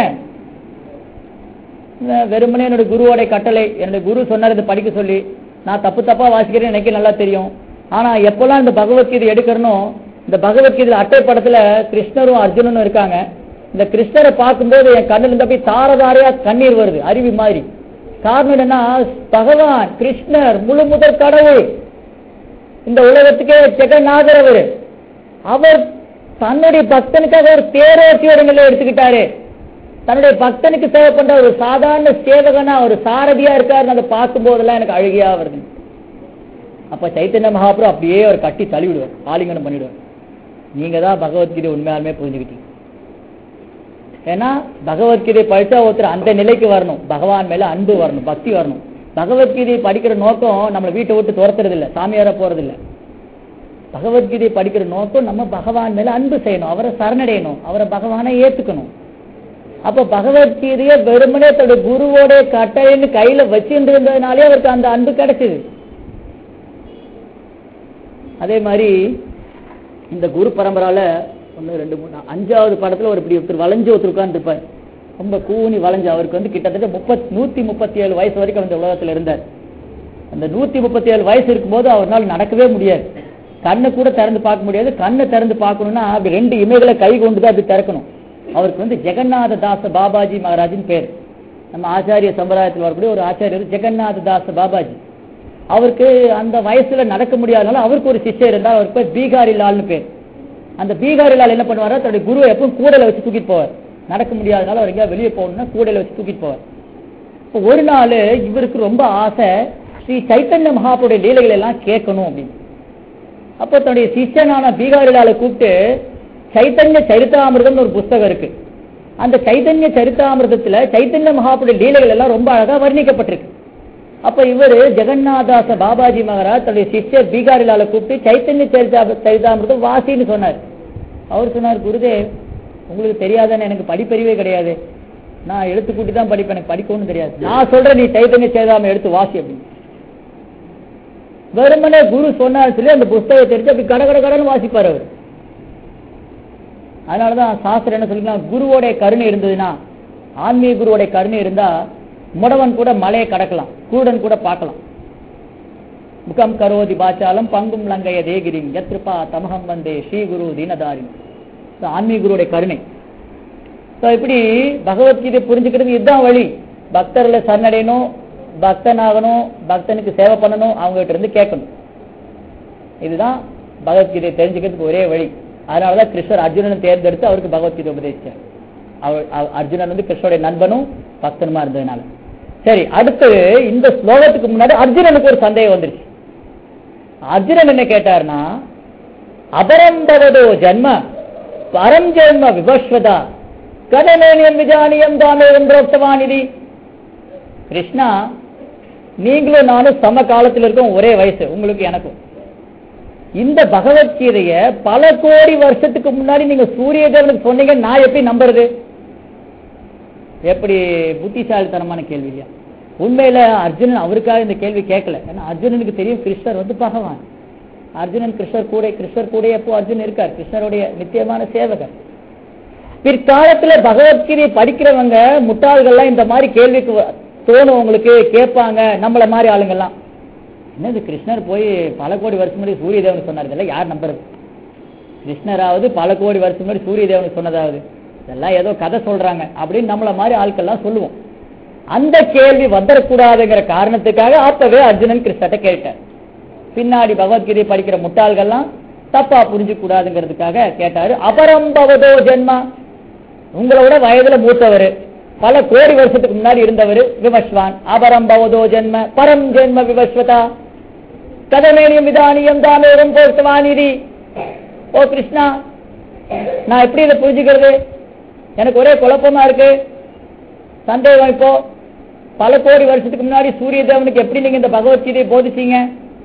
[SPEAKER 1] இல்ல, வெறுமனே என்னோட குருவோட கட்டளை என்னோட குரு சொன்னார் இதை படிக்க சொல்லி நான் தப்பு தப்பா வாசிக்கிறேன்னு எனக்கு நல்லா தெரியும் ஆனா எப்பெல்லாம் இந்த பகவத்கீதை எடுக்கிறனோ இந்த பகவத்கீதை அட்டை படத்துல கிருஷ்ணரும் அர்ஜுனனும் இருக்காங்க இந்த கிருஷ்ணரை பார்க்கும்போது என் கண்ணுல இருந்து அப்படியே தார தாரையா கண்ணீர் வருது அருவி மாதிரி காரணம் என்னன்னா பகவான் கிருஷ்ணர் முழு முதல் கடவுள் இந்த உலகத்துக்கே ஜெகநாதர் அவர் அவர் தன்னுடைய பக்தனுக்காக ஒரு தேரோட்டியோட நிலை எடுத்துக்கிட்டாரு தன்னுடைய பக்தனுக்கு சேவை பண்ற ஒரு சாதாரண சேவகனா ஒரு சாரதியா இருக்காருன்னு அதை பார்க்கும் போதெல்லாம் எனக்கு அழுகையா வருது அப்ப சைத்தன்ய மகாபுரம் அப்படியே அவர் கட்டி தள்ளி விடுவார் ஆலிங்கனம் பண்ணிடுவார் நீங்க தான் பகவத்கீதை உண்மையாலுமே புரிஞ்சுக்கிட்டீங்க ஏன்னா பகவத்கீதை படிச்சா ஒருத்தர் அந்த நிலைக்கு வரணும் பகவான் மேல அன்பு வரணும் பக்தி வரணும் பகவத்கீதை படிக்கிற நோக்கம் நம்மளை வீட்டை விட்டு துரத்துறது இல்ல சாமியார போறது இல்ல பகவத்கீதை படிக்கிற நோக்கம் நம்ம பகவான் மேல அன்பு செய்யணும் அவரை சரணடையணும் அவரை பகவானை ஏத்துக்கணும் அப்ப பகவத்கீதைய வெறுமனே தன்னுடைய குருவோட கட்டளைன்னு கையில வச்சுட்டு இருந்ததுனாலே அவருக்கு அந்த அன்பு கிடைச்சது அதே மாதிரி இந்த குரு பரம்பரால ஒன்று ரெண்டு மூணு நா- அஞ்சாவது படத்துல ஒரு இப்படி ஒருத்தர் வளைஞ்சு ஒருத்தர் உட்கார்ந்துருப்பார் ரொம்ப கூனி வளைஞ்சு அவருக்கு வந்து கிட்டத்தட்ட முப்பத் நூத்தி முப்பத்தி ஏழு வயசு வரைக்கும் அந்த உலகத்துல இருந்தார் அந்த நூத்தி முப்பத்தி ஏழு வயசு இருக்கும்போது அவரால் நடக்கவே முடியாது கண்ணை கூட திறந்து பார்க்க முடியாது கண்ணை திறந்து பார்க்கணும்னா அப்படி ரெண்டு இமைகளை கை கொண்டு தான் அப்படி திறக்கணும் அவருக்கு வந்து ஜெகநாத தாச பாபாஜி மகாராஜின் பேர் நம்ம ஆச்சாரிய சம்பிரதாயத்தில் வரக்கூடிய ஒரு ஆச்சாரியர் ஜெகநாத தாச பாபாஜி அவருக்கு அந்த வயசுல நடக்க முடியாதனால அவருக்கு ஒரு சிஷ்யர் இருந்தார் அவருக்கு பேர் பீகாரி லால்னு பேர் அந்த பீகாரி லால் என்ன பண்ணுவாரா தன்னுடைய குருவை எப்பவும் கூடையில வச்சு தூக்கிட்டு போவார் நடக்க முடியாதனால அவர் எங்கேயா வெளியே போகணும்னா கூடையில வச்சு தூக்கிட்டு போவார் இப்போ ஒரு நாள் இவருக்கு ரொம்ப ஆசை ஸ்ரீ சைத்தன்ய மகாபுடைய லீலைகள் எல்லாம் கேட்கணும் அப்படின்னு அப்போ தன்னுடைய சிஷ்யனான பீகாரிலால கூப்பிட்டு சைத்தன்ய சரித்தாமிர்தம்னு ஒரு புஸ்தகம் இருக்கு அந்த சைத்தன்ய சரித்தாமிர்தத்துல சைத்தன்ய மகாபுடைய லீலைகள் எல்லாம் ரொம்ப அழகா வர்ணிக்கப்பட்டிருக்கு அப்ப இவரு ஜெகநாதாச பாபாஜி மகாராஜ் தன்னுடைய சிஷ்யர் பீகாரிலால கூப்பிட்டு சைத்தன்ய சரிதா சரிதாமிர்தம் வாசின்னு சொன்னார் அவர் சொன்னார் குருதேவ் உங்களுக்கு தெரியாதானே எனக்கு படிப்பறிவே கிடையாது நான் எழுத்து கூட்டி தான் படிப்பேன் எனக்கு படிக்கவும் தெரியாது நான் சொல்றேன் நீ சைத்தன்ய சேதாம எடுத்து வாசி அப்படின்னு வெறுமனே குரு சொன்னார் சொல்லி அந்த புஸ்தகத்தை எடுத்து அப்படி கட கட கடன்னு வாசிப்பார் அவர் அதனாலதான் சாஸ்திரம் என்ன சொல்லிக்கலாம் குருவோடைய கருணை இருந்ததுன்னா ஆன்மீக குருவோடைய கருணை இருந்தா முடவன் கூட மலையை கடக்கலாம் குருடன் கூட பார்க்கலாம் முகம் கரோதி பாச்சாலம் பங்கும் லங்கைய தேகிரிங் யத்ருபா தமகம் வந்தே ஸ்ரீ குரு தீனதாரி So, ஆன்மீக குருவுடைய கருணை So, இப்படி பகவத்கீதை புரிஞ்சுக்கிறது இதுதான் வழி பக்தர்களை சரணடையணும் பக்தன் ஆகணும் பக்தனுக்கு சேவை பண்ணணும் அவங்க கிட்ட இருந்து கேட்கணும் இதுதான் பகவத்கீதை தெரிஞ்சுக்கிறதுக்கு ஒரே வழி அதனாலதான் கிருஷ்ணர் அர்ஜுனனை தேர்ந்தெடுத்து அவருக்கு பகவத்கீதை உபதேசிச்சார் அவர் அவ- அர்ஜுனன் வந்து கிருஷ்ணருடைய நண்பனும் பக்தனுமா இருந்ததுனால சரி அடுத்து இந்த ஸ்லோகத்துக்கு முன்னாடி அர்ஜுனனுக்கு ஒரு சந்தேகம் வந்துருச்சு அர்ஜுனன் என்ன கேட்டார்னா அபரம்பவதோ ஜன்ம பரம் ஜென்ம விவஸ்வதா கதனேனியம் விஜானியம் தாமேவம் புரோக்தவானிதி கிருஷ்ணா நீங்களும் நானும் சம காலத்தில் இருக்கோம் ஒரே வயசு உங்களுக்கு எனக்கும் இந்த பகவத்கீதைய பல கோடி வருஷத்துக்கு முன்னாடி நீங்க சூரிய தேவனுக்கு சொன்னீங்க நான் எப்படி நம்புறது எப்படி புத்திசாலித்தனமான கேள்வி இல்லையா உண்மையில அர்ஜுனன் அவருக்காக இந்த கேள்வி கேட்கல ஏன்னா அர்ஜுனனுக்கு தெரியும் கிருஷ்ணர் வந்து பகவான் அர்ஜுனன் கிருஷ்ணர் கூட கிருஷ்ணர் கூட எப்போ அர்ஜுனன் இருக்கார் கிருஷ்ணருடைய நித்தியமான சேவகர் பிற்காலத்துல பகவத்கீதை படிக்கிறவங்க முட்டாள்கள்லாம் இந்த மாதிரி கேள்விக்கு வ- தோணும் உங்களுக்கு கேட்பாங்க நம்மள மாதிரி ஆளுங்கெல்லாம் என்னது கிருஷ்ணர் போய் பல கோடி வருஷம் முன்னாடி சூரிய தேவன் சொன்னார் இதெல்லாம் யார் நம்புறது கிருஷ்ணராவது பல கோடி வருஷம் முன்னாடி சூரிய தேவன் சொன்னதாவது இதெல்லாம் ஏதோ கதை சொல்றாங்க அப்படின்னு நம்மள மாதிரி ஆட்கள்லாம் சொல்லுவோம் அந்த கேள்வி வந்துடக்கூடாதுங்கிற காரணத்துக்காக அப்பவே அர்ஜுனன் கிருஷ்ணர்ட்ட கேட்டார் பின்னாடி பகவத்கீதை படிக்கிற முட்டாள்கள்லாம் தப்பா புரிஞ்சு கூடாதுங்கிறதுக்காக கேட்டாரு அபரம்பவதோ ஜென்மா உங்களோட வயதுல மூத்தவர் பல கோடி வருஷத்துக்கு முன்னாடி இருந்தவர் விவஸ்வான் அபரம்பவதோ ஜென்ம பரம் ஜென்ம விவஸ்வதா கதமேனியம் விதானியம் தாமேரம் போர்த்தவானிதி ஓ கிருஷ்ணா நான் எப்படி இதை புரிஞ்சுக்கிறது எனக்கு ஒரே குழப்பமா இருக்கு சந்தேகம் இப்போ பல கோடி வருஷத்துக்கு முன்னாடி சூரிய தேவனுக்கு எப்படி நீங்க இந்த பகவத்கீதையை போதிச்சீங்க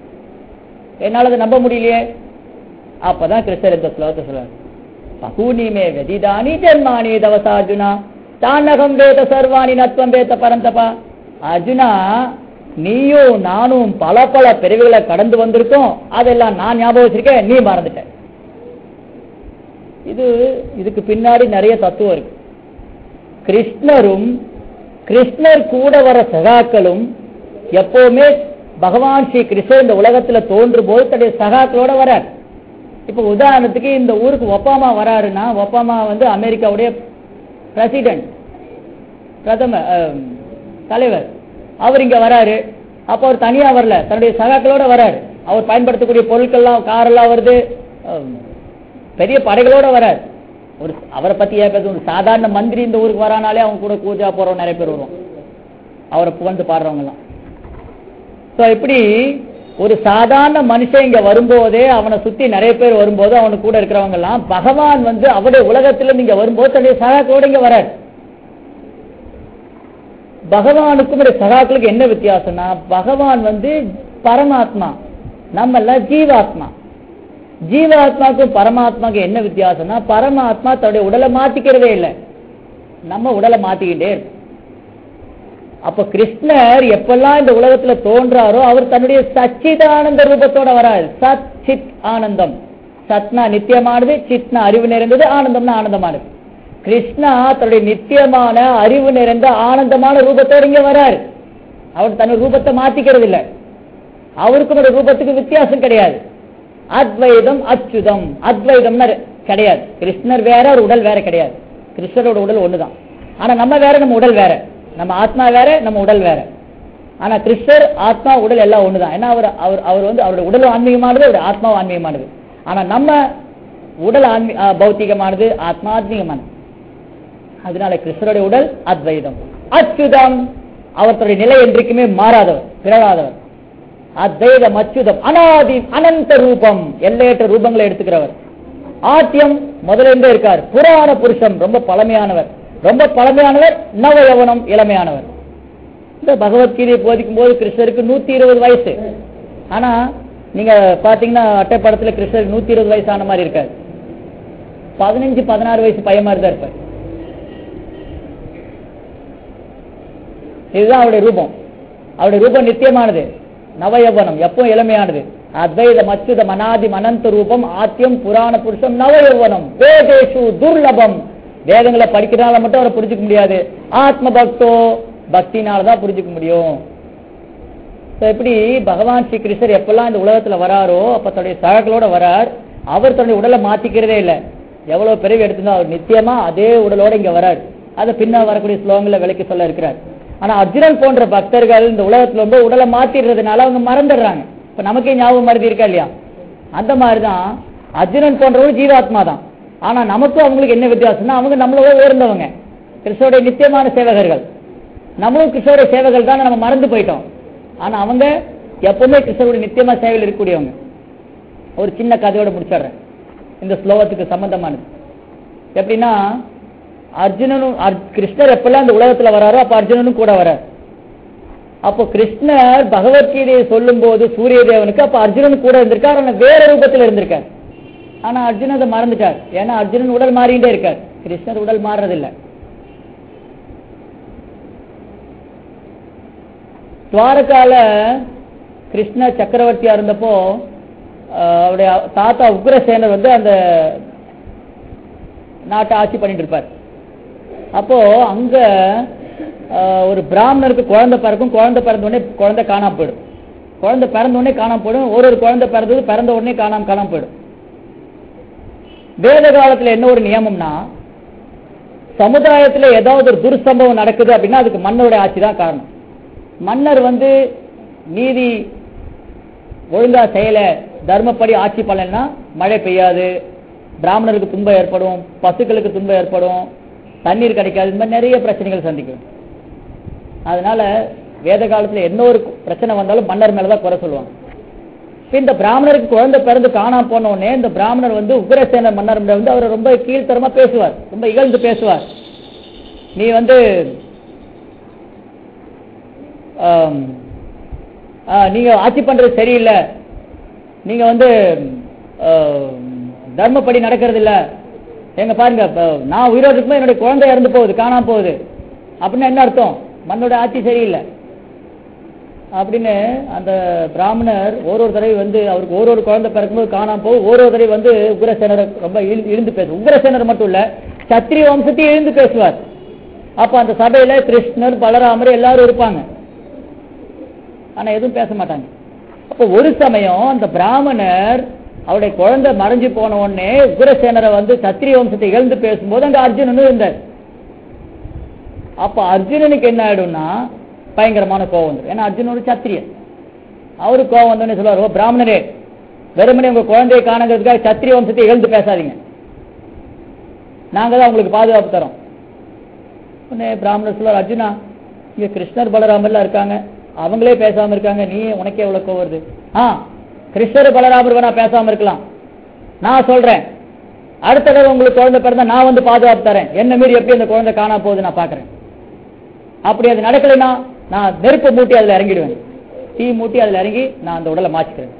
[SPEAKER 1] என்னால அதை நம்ப முடியலையே அப்பதான் கிருஷ்ணர் இந்த ஸ்லோகத்தை சொல்றாரு பகூனிமே வெதிதானி ஜென்மானி தவசா அர்ஜுனா தானகம் வேத சர்வாணி நத்வம் வேத பரந்தபா அர்ஜுனா நீயும் நானும் பல பல பிரிவுகளை கடந்து வந்திருக்கோம் அதெல்லாம் நான் ஞாபகம் வச்சிருக்கேன் நீ மறந்துட்ட இது இதுக்கு பின்னாடி நிறைய தத்துவம் இருக்கு கிருஷ்ணரும் கிருஷ்ணர் கூட வர சகாக்களும் எப்பவுமே பகவான் ஸ்ரீ கிருஷ்ணர் இந்த உலகத்துல தோன்றும் போது தன்னுடைய சகாக்களோட வரார் இப்ப உதாரணத்துக்கு இந்த ஊருக்கு ஒப்பாமா வராருன்னா ஒப்பாமா வந்து அமெரிக்காவுடைய பிரசிடென்ட் பிரதம அஹ், தலைவர் அவர் இங்க வராரு அப்ப அவர் தனியா வரல தன்னுடைய சகாக்களோட வராரு அவர் பயன்படுத்தக்கூடிய பொருட்கள்லாம் காரெல்லாம் வருது அஹ், பெரிய படைகளோட வரார் ஒரு அவரை பத்தி ஏன் பேச ஒரு சாதாரண மந்திரி இந்த ஊருக்கு வரானாலே அவங்க கூட பூஜா போறவங்க நிறைய பேர் வருவோம் அவரை புகழ்ந்து பாடுறவங்க எல்லாம் சோ இப்படி ஒரு சாதாரண மனுஷன் இங்க வரும்போதே அவனை சுத்தி நிறைய பேர் வரும்போது அவனுக்கு கூட இருக்கிறவங்க எல்லாம் பகவான் வந்து அவருடைய உலகத்துல நீங்க வரும்போது தன்னுடைய சகாக்களோட இங்க வரார் பகவானுக்கும் நம்முடைய சகாக்களுக்கு என்ன வித்தியாசம்னா பகவான் வந்து பரமாத்மா நம்ம எல்லாம் ஜீவாத்மா ஜீவாத்மாக்கும் பரமாத்மாக்கும் என்ன வித்தியாசம்னா பரமாத்மா தன்னுடைய உடலை மாத்திக்கிறதே இல்லை நம்ம உடலை மாத்திக்கிட்டே இருக்கோம் அப்ப கிருஷ்ணர் எப்பெல்லாம் இந்த உலகத்துல தோன்றாரோ அவர் தன்னுடைய சச்சிதானந்த ரூபத்தோட வராரு சத் சித் ஆனந்தம் சத்னா நித்தியமானது சித்னா அறிவு நிறைந்தது ஆனந்தம்னா ஆனந்தமானது கிருஷ்ணா தன்னுடைய நித்தியமான அறிவு நிறைந்த ஆனந்தமான ரூபத்தோட இங்க வராரு அவர் தன்னுடைய ரூபத்தை மாத்திக்கிறது இல்ல அவருக்கும் ஒரு ரூபத்துக்கு வித்தியாசம் கிடையாது அத்வைதம் அச்சுதம் அத்வைதம்னா கிடையாது கிருஷ்ணர் வேற ஒரு உடல் வேற கிடையாது கிருஷ்ணரோட உடல் ஒண்ணுதான் ஆனா நம்ம வேற நம்ம உடல் வேற நம்ம ஆத்மா வேற நம்ம உடல் வேற ஆனா கிருஷ்ணர் ஆத்மா உடல் எல்லாம் ஒண்ணுதான் ஏன்னா அவர் அவர் அவர் வந்து அவருடைய உடலும் ஆன்மீகமானது அவருடைய ஆத்மாவும் ஆன்மீகமானது ஆனா நம்ம உடல் ஆன்மீ ஆ, பௌத்திகமானது ஆத்மா ஆத்மீகமானது அதனால கிருஷ்ணருடைய உடல் அத்வைதம் அச்சுதம் அவர் தன்னுடைய நிலை என்றைக்குமே மாறாதவர் பிறழாதவர் அத்வைதம் அச்சுதம் அனாதி அனந்த ரூபம் எல்லையற்ற ரூபங்களை எடுத்துக்கிறவர் ஆத்தியம் முதல்ல இருந்தே இருக்கார் புராண புருஷம் ரொம்ப பழமையானவர் ரொம்ப பழமையானவர் நவ யவனம் இளமையானவர் இந்த பகவத்கீதையை போதிக்கும் போது கிருஷ்ணருக்கு நூத்தி இருபது வயசு ஆனா நீங்க பாத்தீங்கன்னா அட்டை படத்துல கிருஷ்ணருக்கு நூத்தி இருபது வயசு ஆன மாதிரி இருக்காரு பதினஞ்சு பதினாறு வயசு பையன் மாதிரி தான் இருப்பார் இதுதான் அவருடைய ரூபம் அவருடைய ரூபம் நித்தியமானது நவயவனம் எப்பவும் இளமையானது அத்வைதம் அச்சுதம் அநாதி அனந்த ரூபம் ஆத்தியம் புராண புருஷம் நவயவனம் வேதேஷு துர்லபம் வேதங்களை படிக்கிறதுனால மட்டும் அவரை புரிஞ்சுக்க முடியாது ஆத்ம பக்தோ பக்தினால தான் புரிஞ்சுக்க முடியும் So, எப்படி பகவான் ஸ்ரீ கிருஷ்ணர் எப்பெல்லாம் இந்த உலகத்துல வராரோ அப்ப தன்னுடைய சககளோட வரார் அவர் தன்னுடைய உடலை மாத்திக்கிறதே இல்லை எவ்வளவு பிறவி எடுத்திருந்தோ அவர் நித்தியமா அதே உடலோட இங்க வரார் அதை பின்ன வரக்கூடிய ஸ்லோகங்களை விலைக்கு சொல்ல இருக்கிறார் ஆனா அர்ஜுனன் போன்ற பக்தர்கள் இந்த உலகத்துல ரொம்ப உடலை மாத்திடுறதுனால அவங்க மறந்துடுறாங்க இப்ப நமக்கே ஞாபகம் மறதி இருக்கா இல்லையா அந்த மாதிரிதான் அர்ஜுனன் போன்றவங்க ஜீவாத்மா தான் ஆனா நமக்கும் அவங்களுக்கு என்ன வித்தியாசம்னா அவங்க நம்மளோட உயர்ந்தவங்க கிறிஸ்தோடைய நித்தியமான சேவகர்கள் நம்மளும் கிறிஸ்தோடைய சேவகர்கள் தான் நம்ம மறந்து போயிட்டோம் ஆனா அவங்க எப்பவுமே கிறிஸ்தவருடைய நித்தியமா சேவையில் இருக்கக்கூடியவங்க ஒரு சின்ன கதையோட முடிச்சிடுறேன் இந்த ஸ்லோகத்துக்கு சம்பந்தமானது எப்படின்னா அர்ஜுனனும் அர்- கிருஷ்ணர் எப்பெல்லாம் இந்த உலகத்துல வராரோ அப்ப அர்ஜுனனும் கூட வரார் அப்போ கிருஷ்ணர் பகவத்கீதையை சொல்லும் போது சூரிய தேவனுக்கு அப்ப அர்ஜுனன் கூட இருந்திருக்கார் ஆனா வேற ரூபத்துல இருந்திருக்கார் ஆனா அர்ஜுனன் அதை மறந்துட்டார் ஏன்னா அர்ஜுனன் உடல் மாறிட்டே இருக்கார் கிருஷ்ணர் உடல் மாறுறதில்லை துவாரகால கிருஷ்ண சக்கரவர்த்தியா இருந்தப்போ ஆஹ், அவருடைய தாத்தா உக்ரசேனர் வந்து அந்த நாட்டை ஆட்சி பண்ணிட்டு இருப்பார் அப்போ அங்க ஆஹ், ஒரு பிராமணருக்கு குழந்தை பிறக்கும் குழந்தை பிறந்த உடனே குழந்தை காணாம போயிடும் குழந்தை பிறந்த உடனே காணாம போயிடும் ஒரு ஒரு குழந்தை பிறந்தது பிறந்த உடனே காணாம காணாம போயிடும் வேத காலத்துல என்ன ஒரு நியமம்னா சமுதாயத்துல ஏதாவது ஒரு துர்சம்பவம் நடக்குது அப்படின்னா அதுக்கு மன்னருடைய ஆட்சி தான் காரணம் மன்னர் வந்து நீதி ஒழுங்கா செய்யல தர்மப்படி ஆட்சி பண்ணலன்னா மழை பெய்யாது பிராமணருக்கு துன்பம் ஏற்படும் பசுக்களுக்கு துன்பம் ஏற்படும் தண்ணீர் கிடைக்காது இந்த மாதிரி நிறைய பிரச்சனைகள் சந்திக்கும் அதனால வேத காலத்துல என்ன ஒரு பிரச்சனை வந்தாலும் மன்னர் மேலதான் குறை சொல்லுவாங்க இப்ப இந்த பிராமணருக்கு குழந்தை பிறந்து காணாம போன உடனே இந்த பிராமணர் வந்து உக்ரசேன மன்னர் மேல வந்து அவர் ரொம்ப கீழ்த்தரமா பேசுவார் ரொம்ப இகழ்ந்து பேசுவார் நீ வந்து ஆம், ஆ, நீங்க ஆட்சி பண்றது சரியில்லை நீங்க வந்து ஆம், தர்மப்படி நடக்கிறது இல்ல எங்க பாருங்க இப்ப நான் உயிரோடு இருக்கும்போது என்னுடைய குழந்தை இறந்து போகுது காணாம போகுது அப்படின்னு என்ன அர்த்தம் மண்ணோட ஆட்சி சரியில்லை அப்படின்னு அந்த பிராமணர் ஒரு ஒரு தடவை வந்து அவருக்கு ஒரு ஒரு குழந்தை பிறக்கும்போது காணாம போகும் ஒரு ஒரு தடவை வந்து உக்ரசேனரை ரொம்ப இழு- இழுந்து பேசும் உக்ரசேனர் மட்டும் இல்ல சத்திரிய வம்சத்தையும் இழுந்து பேசுவார் அப்ப அந்த சபையில கிருஷ்ணர் பலராமர் எல்லாரும் இருப்பாங்க ஆனா எதுவும் பேச மாட்டாங்க அப்ப ஒரு சமயம் அந்த பிராமணர் அவருடைய குழந்தை மறைஞ்சு போன உடனே உக்ரசேனரை வந்து சத்திரிய வம்சத்தை இழந்து பேசும்போது அங்க அர்ஜுனனும் இருந்தார் அப்ப அர்ஜுனனுக்கு என்ன ஆயிடும்னா பயங்கரமான கோவம் வந்துடும் ஏன்னா அர்ஜுனன் ஒரு சத்திரியன் அவரு கோவம் வந்தோடனே சொல்லுவார் ஓ பிராமணரே வெறுமனே உங்க குழந்தையை காணுங்கிறதுக்காக சத்திரிய வம்சத்தை இழந்து பேசாதீங்க நாங்க தான் உங்களுக்கு பாதுகாப்பு தரோம் உடனே பிராமணர் சொல்லுவார் அர்ஜுனா இங்க கிருஷ்ணர் பலராமர்லாம் இருக்காங்க அவங்களே பேசாம இருக்காங்க நீ உனக்கே எவ்வளவு கோவம் வருது ஆ கிருஷ்ணர் பலராமர் வேணா பேசாம இருக்கலாம் நான் சொல்றேன் அடுத்த தடவை உங்களுக்கு குழந்தை பிறந்தா நான் வந்து பாதுகாப்பு தரேன் என்ன மீறி எப்படி அந்த குழந்தை காணாம போகுது நான் பாக்குறேன் அப்படி அது நடக்கலைன்னா நான் நெருப்பு மூட்டி அதுல இறங்கிடுவேன் தீ மூட்டி அதுல இறங்கி நான் அந்த உடலை மாச்சிக்கிறேன்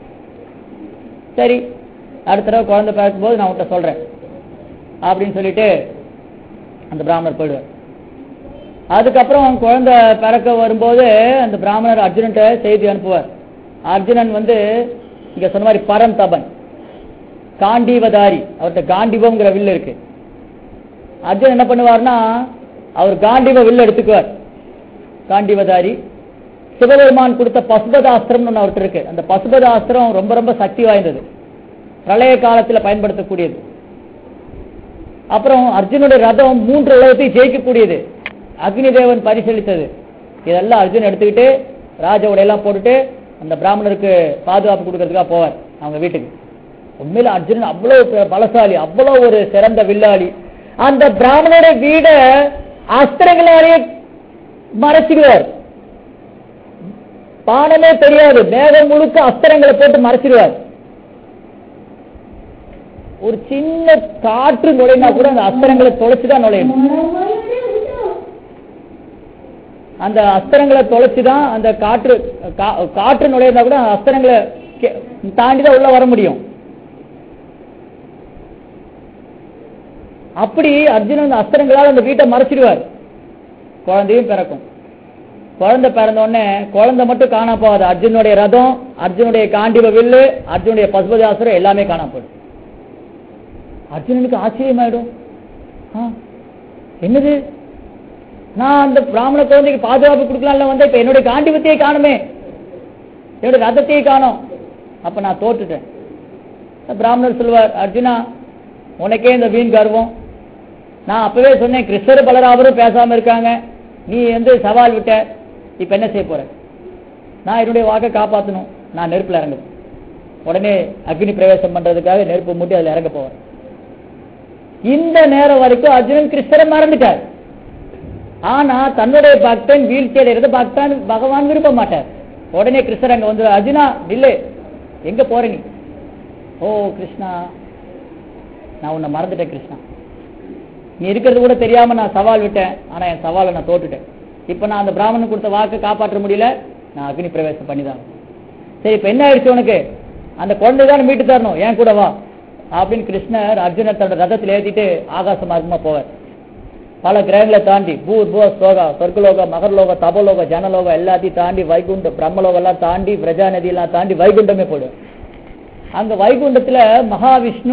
[SPEAKER 1] சரி அடுத்த தடவை குழந்தை பிறக்கும்போது நான் உன்கிட்ட சொல்றேன் அப்படின்னு சொல்லிட்டு அந்த பிராமணர் போயிடுவார் அதுக்கப்புறம் குழந்தை பிறக்க வரும்போது அந்த பிராமணர் அர்ஜுனன்ட்ட செய்தி அனுப்புவார் அர்ஜுனன் வந்து இங்க சொன்ன மாதிரி பரம் தபன் காண்டீவதாரி அவர்கிட்ட காண்டிவம்ங்கிற வில் இருக்கு அர்ஜுனன் என்ன பண்ணுவார்னா அவர் காண்டிவ வில் எடுத்துக்குவார் காண்டிவதாரி சிவபெருமான் கொடுத்த பசுபதாஸ்திரம்னு ஒன்று அவர்கிட்ட இருக்கு அந்த பசுபதாஸ்திரம் ரொம்ப ரொம்ப சக்தி வாய்ந்தது பிரளய காலத்துல பயன்படுத்தக்கூடியது அப்புறம் அர்ஜுனுடைய ரதம் மூன்று உலகத்தையும் ஜெயிக்கக்கூடியது அக்னி தேவன் பரிசீலித்தது இதெல்லாம் அர்ஜுன் எடுத்துக்கிட்டு ராஜ உடையெல்லாம் போட்டுட்டு அந்த பிராமணருக்கு பாதுகாப்பு கொடுக்கறதுக்காக போவார் அவங்க வீட்டுக்கு உண்மையில அர்ஜுனன் அவ்வளவு பெ- பலசாலி அவ்வளவு ஒரு சிறந்த வில்லாளி அந்த பிராமணருடைய வீட அஸ்திரங்களாலேயே மறைச்சிடுவார் பானமே தெரியாது மேகம் முழுக்க அஸ்திரங்களை போட்டு மறைச்சிடுவார் ஒரு சின்ன காற்று நுழைனா கூட அந்த அஸ்திரங்களை தொலைச்சுதான் நுழையணும் அந்த அஸ்திரங்களை தொலைச்சுதான் அந்த காற்று கா- காற்று நுழையிருந்தா கூட அந்த அஸ்திரங்களை கே- தாண்டிதான் உள்ள வர முடியும் அப்படி அர்ஜுனன் அந்த அஸ்திரங்களால் அந்த வீட்டை மறைச்சிடுவார் குழந்தையும் பிறக்கும் குழந்தை பிறந்த உடனே குழந்தை மட்டும் காணாம போகாது அர்ஜுனுடைய ரதம் அர்ஜுனுடைய காண்டிவ வில்லு அர்ஜுனுடைய பசுபதி ஆசிரம் எல்லாமே காணாம போயிடும் அர்ஜுனனுக்கு ஆச்சரியமாயிடும் ஆ, என்னது நான் அந்த பிராமண குழந்தைக்கு பாதுகாப்பு கொடுக்கலாம்ல வந்தா இப்ப என்னுடைய காண்டிவத்தையே காணுமே என்னுடைய ரதத்தையே காணோம் அப்ப நான் தோற்றுட்டேன் பிராமணர் சொல்லுவார் அர்ஜுனா உனக்கே இந்த வீண் கர்வம் நான் அப்பவே சொன்னேன் கிருஷ்ணர் பலராமரும் பேசாம இருக்காங்க நீ வந்து சவால் விட்ட இப்ப என்ன செய்ய போற நான் என்னுடைய வாக்கை காப்பாற்றணும் நான் நெருப்புல இறங்க உடனே அக்னி பிரவேசம் பண்றதுக்காக நெருப்பு மூட்டி அதுல இறங்க போவேன் இந்த நேரம் வரைக்கும் அர்ஜுனன் கிருஷ்ணரை மறந்துட்டார் ஆனா தன்னுடைய பக்தன் வீழ்ச்சி அடைகிறது பக்தன் பகவான் விரும்ப மாட்டார் உடனே கிருஷ்ணர் அங்க வந்து அர்ஜுனா நில்லு எங்க போற நீ ஓ கிருஷ்ணா நான் உன்னை மறந்துட்டேன் கிருஷ்ணா நீ இருக்கிறது கூட தெரியாம நான் சவால் விட்டேன் ஆனா என் சவாலை நான் தோட்டுட்டேன் இப்ப நான் அந்த பிராமணன் கொடுத்த வாக்கை காப்பாற்ற முடியல நான் அக்னி பிரவேசம் பண்ணிதான் சரி இப்ப என்ன ஆயிடுச்சு உனக்கு அந்த குழந்தை தான் மீட்டு தரணும் ஏன் கூட வா அப்படின்னு கிருஷ்ணர் அர்ஜுனர் தன்னோட ரதத்தில் ஏத்திட்டு ஆகாச மார்க்கமா போவார் பல கிரகங்களை தாண்டி பூர் பூ ஸ்லோகா சொர்க்கலோக மகர்லோக தபலோக ஜனலோகம் எல்லாத்தையும் தாண்டி வைகுண்டம் பிரம்மலோகம் எல்லாம் தாண்டி பிரஜா நதி எல்லாம் தாண்டி வைகுண்டமே போயிடும் அங்க வைகுண்டத்துல மகாவிஷ்ணு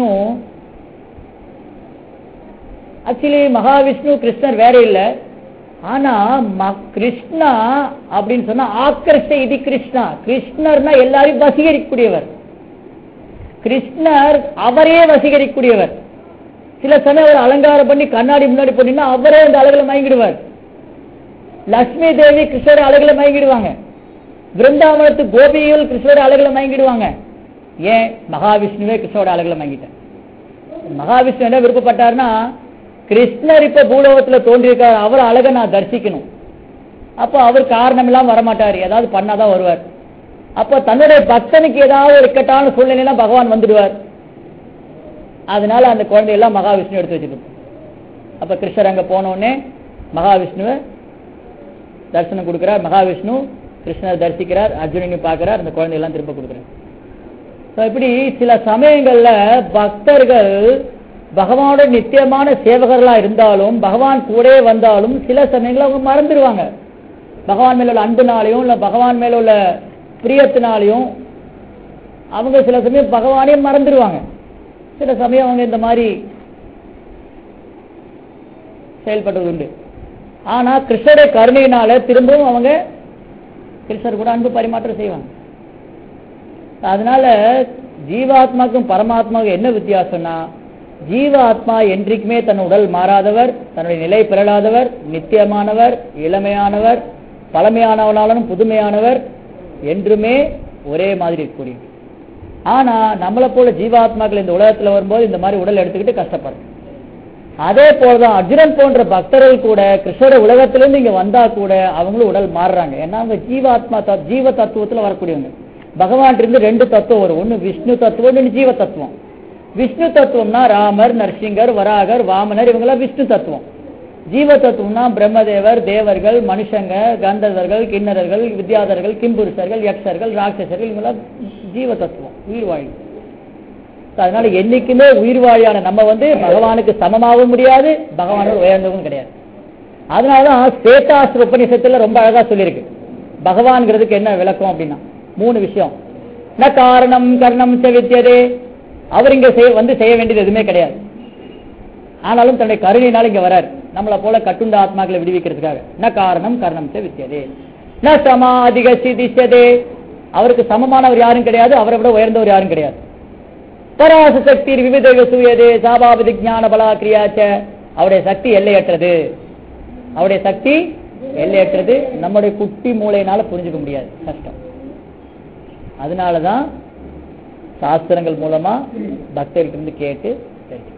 [SPEAKER 1] ஆக்சுவலி மகாவிஷ்ணு கிருஷ்ணர் வேற இல்ல ஆனா ம- கிருஷ்ணா அப்படின்னு சொன்னா ஆக்கர்ஷ இது கிருஷ்ணா கிருஷ்ணர்னா எல்லாரையும் வசீகரிக்கக்கூடியவர் கிருஷ்ணர் அவரே வசீகரிக்கக்கூடியவர் சில சமயம் அவர் அலங்காரம் பண்ணி கண்ணாடி முன்னாடி போனீங்கன்னா அவரே அந்த அழகுல மயங்கிடுவார் லட்சுமி தேவி கிருஷ்ணர் அழகுல மயங்கிடுவாங்க பிருந்தாவனத்து கோபிகள் கிருஷ்ணர் அழகுல மயங்கிடுவாங்க ஏன் மகாவிஷ்ணுவே கிருஷ்ணரோட அழகுல மயங்கிட்டார் மகாவிஷ்ணு என்ன விருப்பப்பட்டார்னா கிருஷ்ணர் இப்ப பூலோகத்துல தோன்றியிருக்கார் அவர் அழகை நான் தரிசிக்கணும் அப்போ அவர் காரணம் இல்லாம வரமாட்டார் ஏதாவது பண்ணாதான் வருவார் அப்போ தன்னுடைய பக்தனுக்கு ஏதாவது ஒரு இக்கட்டான சூழ்நிலையில பகவான் வந்துடுவார் அதனால அந்த குழந்தையெல்லாம் மகாவிஷ்ணு எடுத்து வச்சிருக்கோம் அப்ப கிருஷ்ணர் அங்க போன உடனே மகாவிஷ்ணுவை தரிசனம் கொடுக்கிறார் மகாவிஷ்ணு கிருஷ்ணர் தரிசிக்கிறார் அர்ஜுனனையும் பார்க்கிறார் அந்த குழந்தையெல்லாம் திரும்ப கொடுக்கிறார் So, இப்படி சில சமயங்கள்ல பக்தர்கள் பகவானோட நித்தியமான சேவகர்களா இருந்தாலும் பகவான் கூடவே வந்தாலும் சில சமயங்கள்ல அவங்க மறந்துடுவாங்க பகவான் மேல உள்ள அன்புனாலையும் இல்ல பகவான் மேல உள்ள பிரியத்தினாலையும் அவங்க சில சமயம் பகவானையும் மறந்துடுவாங்க சில சமயம் அவங்க இந்த மாதிரி செயல்படுறது உண்டு ஆனா கிருஷ்ணருடைய கருணையினால திரும்பவும் அவங்க கிருஷ்ணர் கூட அன்பு பரிமாற்றம் செய்வாங்க அதனால ஜீவாத்மாக்கும் பரமாத்மாவுக்கும் என்ன வித்தியாசம்னா ஜீவாத்மா என்றைக்குமே தன் உடல் மாறாதவர் தன்னுடைய நிலை பிறழாதவர் நித்தியமானவர் இளமையானவர் பழமையானவனாலும் புதுமையானவர் என்றுமே ஒரே மாதிரி இருக்கக்கூடியவர் ஆனா நம்மளை போல ஜீவாத்மாக்கள் இந்த உலகத்துல வரும்போது இந்த மாதிரி உடல் எடுத்துக்கிட்டு கஷ்டப்படுறோம் அதே போலதான் அர்ஜுனன் போன்ற பக்தர்கள் கூட கிருஷ்ணோட உலகத்திலிருந்து இங்க வந்தா கூட அவங்களும் உடல் மாறுறாங்க ஏன்னா அவங்க ஜீவாத்மா தத்- ஜீவ தத்துவத்துல வரக்கூடியவங்க பகவான் இருந்து ரெண்டு தத்துவம் வரும் ஒன்னு விஷ்ணு தத்துவம் இன்னொன்னு ஜீவ தத்துவம் விஷ்ணு தத்துவம்னா ராமர் நரசிங்கர் வராகர் வாமனர் இவங்கெல்லாம் விஷ்ணு தத்துவம் ஜீவ தத்துவம்னா பிரம்மதேவர் தேவர்கள் மனுஷங்க கந்தர்வர்கள் கிண்ணறர்கள் வித்யாதர்கள் கிம்புருஷர்கள் யக்ஷர்கள் ராட்சசர்கள் இவங்கெல்லாம் ஜீவ தத்துவம் உயிர் வாழ் அதனால என்னைக்குமே உயிர் வாழியான நம்ம வந்து பகவானுக்கு சமமாகவும் முடியாது பகவானோட உயர்ந்தவும் கிடையாது அதனாலதான் சேத்தாஸ்திர உபநிஷத்துல ரொம்ப அழகா சொல்லியிருக்கு பகவான்கிறதுக்கு என்ன விளக்கம் அப்படின்னா மூணு விஷயம் ந காரணம் கர்ணம் செவித்தியதே அவர் இங்க செய்ய வந்து செய்ய வேண்டியது எதுவுமே கிடையாது ஆனாலும் தன்னுடைய கருணையினால இங்க வரார் நம்மளை போல கட்டுண்ட ஆத்மாக்களை விடுவிக்கிறதுக்காக ந காரணம் கர்ணம் செவித்தியதே ந சமாதிக சிதிஷ்யதே அவருக்கு சமமானவர் யாரும் கிடையாது அவரை விட உயர்ந்தவர் யாரும் கிடையாது பராச சக்தி விவித சூயதே சாபாபதி ஞான பலா கிரியாச்ச அவருடைய சக்தி எல்லையற்றது அவருடைய சக்தி எல்லையற்றது நம்முடைய குட்டி மூளையினால புரிஞ்சுக்க முடியாது கஷ்டம் அதனாலதான் சாஸ்திரங்கள் மூலமா பக்தர்கிட்ட இருந்து கேட்டு தெரிஞ்சுக்கணும்.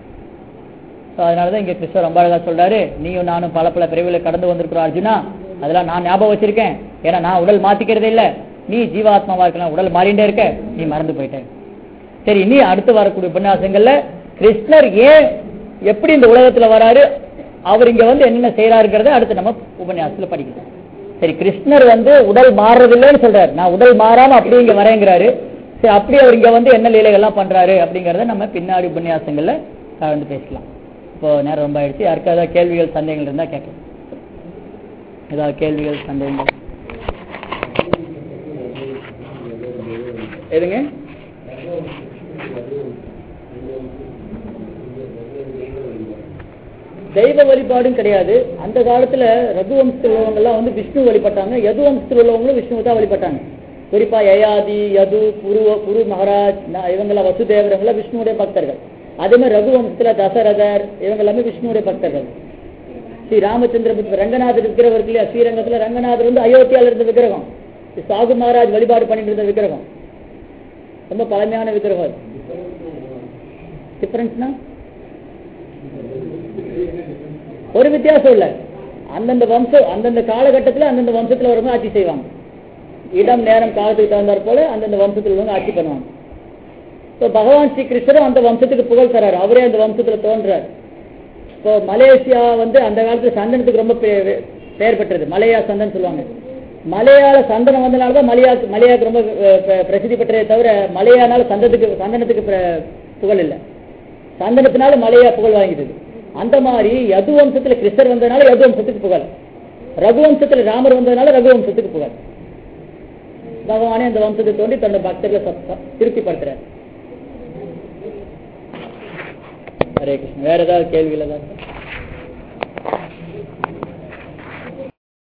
[SPEAKER 1] So, அதனாலதான் இங்க கிருஷ்ணர் ரொம்ப அழகா சொல்றாரு நீயும் நானும் பல பல பிரிவுகளை கடந்து வந்திருக்கிறோம் அர்ஜுனா அதெல்லாம் நான் ஞாபகம் வச்சிருக்கேன் ஏன்னா நான் உடல் மாத்திக்கிறதே இல்ல நீ ஜீவாத்மாவா இருக்கலாம் உடல் மாறிண்டே இருக்க நீ மறந்து போயிட்ட சரி இனி அடுத்து வரக்கூடிய உபன்யாசங்கள்ல கிருஷ்ணர் ஏன் எப்படி இந்த உலகத்துல வராரு அவர் இங்க வந்து என்னென்ன செய்யறாருங்கிறத அடுத்து நம்ம உபன்யாசத்துல படிக்கலாம் சரி கிருஷ்ணர் வந்து உடல் மாறுறதில்லைன்னு சொல்றாரு நான் உடல் மாறாம அப்படியே இங்க வரேங்கிறாரு சரி அப்படி அவர் இங்க வந்து என்ன லீலைகள்லாம் பண்றாரு அப்படிங்கறத நம்ம பின்னாடி உபன்யாசங்கள்ல கலந்து பேசலாம் இப்போ நேரம் ரொம்ப ஆயிடுச்சு யாருக்கும் ஏதாவது கேள்விகள் சந்தேகங்கள் இருந்தா கேட்கலாம் ஏதாவது கேள்விகள் சந்தேகங்கள் எதுங்க தெய்வ வழிபாடும் கிடையாது அந்த காலத்துல ரகு வம்சத்தில் உள்ளவங்க எல்லாம் வந்து விஷ்ணு வழிபட்டாங்க யது வம்சத்தில் உள்ளவங்களும் விஷ்ணுவை தான் வழிபட்டாங்க குறிப்பா யயாதி யது குரு குரு மகாராஜ் ந- இவங்கெல்லாம் வசுதேவர் இவங்கெல்லாம் விஷ்ணுவுடைய பக்தர்கள் அதே மாதிரி ரகு வம்சத்துல தசரதர் இவங்க எல்லாமே விஷ்ணுவுடைய பக்தர்கள் ஸ்ரீ ராமச்சந்திர ரங்கநாதர் விக்கிரகம் இருக்கு இல்லையா ஸ்ரீரங்கத்துல ரங்கநாதர் வந்து அயோத்தியால இருந்த விக்கிரகம் ஸ்ரீ சாகு மகாராஜ் வழிபாடு பண்ணிட்டு இருந்த விக்கிரகம் ரொம்ப பழமையான விக்கிரகம் அது டிஃபரன்ஸ்னா ஒரு வித்தியாசம் இல்ல அந்தந்த வம்சம் அந்தந்த காலகட்டத்துல அந்தந்த வம்சத்துல வரவங்க ஆட்சி செய்வாங்க இடம் நேரம் காலத்துக்கு தகுந்தாற் போல அந்தந்த வம்சத்துல உள்ளவங்க ஆட்சி பண்ணுவாங்க இப்போ பகவான் ஸ்ரீ கிருஷ்ணரும் அந்த வம்சத்துக்கு புகழ் தராரு அவரே அந்த வம்சத்துல தோன்றார் இப்போ மலேசியா வந்து அந்த காலத்துல சந்தனத்துக்கு ரொம்ப பே- பெயர் பெற்றது மலையா சந்தனம் சொல்லுவாங்க மலையாள சந்தனம் வந்தனால தான் மலையா மலையாவுக்கு ரொம்ப அஹ், ப- பிரசித்தி பெற்றதே தவிர மலையானால சந்தனத்துக்கு சந்தனத்துக்கு பிர- புகழ் இல்லை சந்தனத்தினால மலையா புகழ் வாங்கிட்டது அந்த மாதிரி யது வம்சத்துல கிருஷ்ணர் வந்ததுனால யது வம்சத்துக்கு புகழ் ரகு வம்சத்துல ராமர் வந்ததுனால ரகு வம்சத்துக்கு புகழ் பகவானே அந்த வம்சத்தை தோண்டி தன்னோட பக்தர்களை ச- ச- திருப்திப்படுத்துறார் ஹரே கிருஷ்ணன் வேற ஏதாவது கேள்விகள் ஏதாவது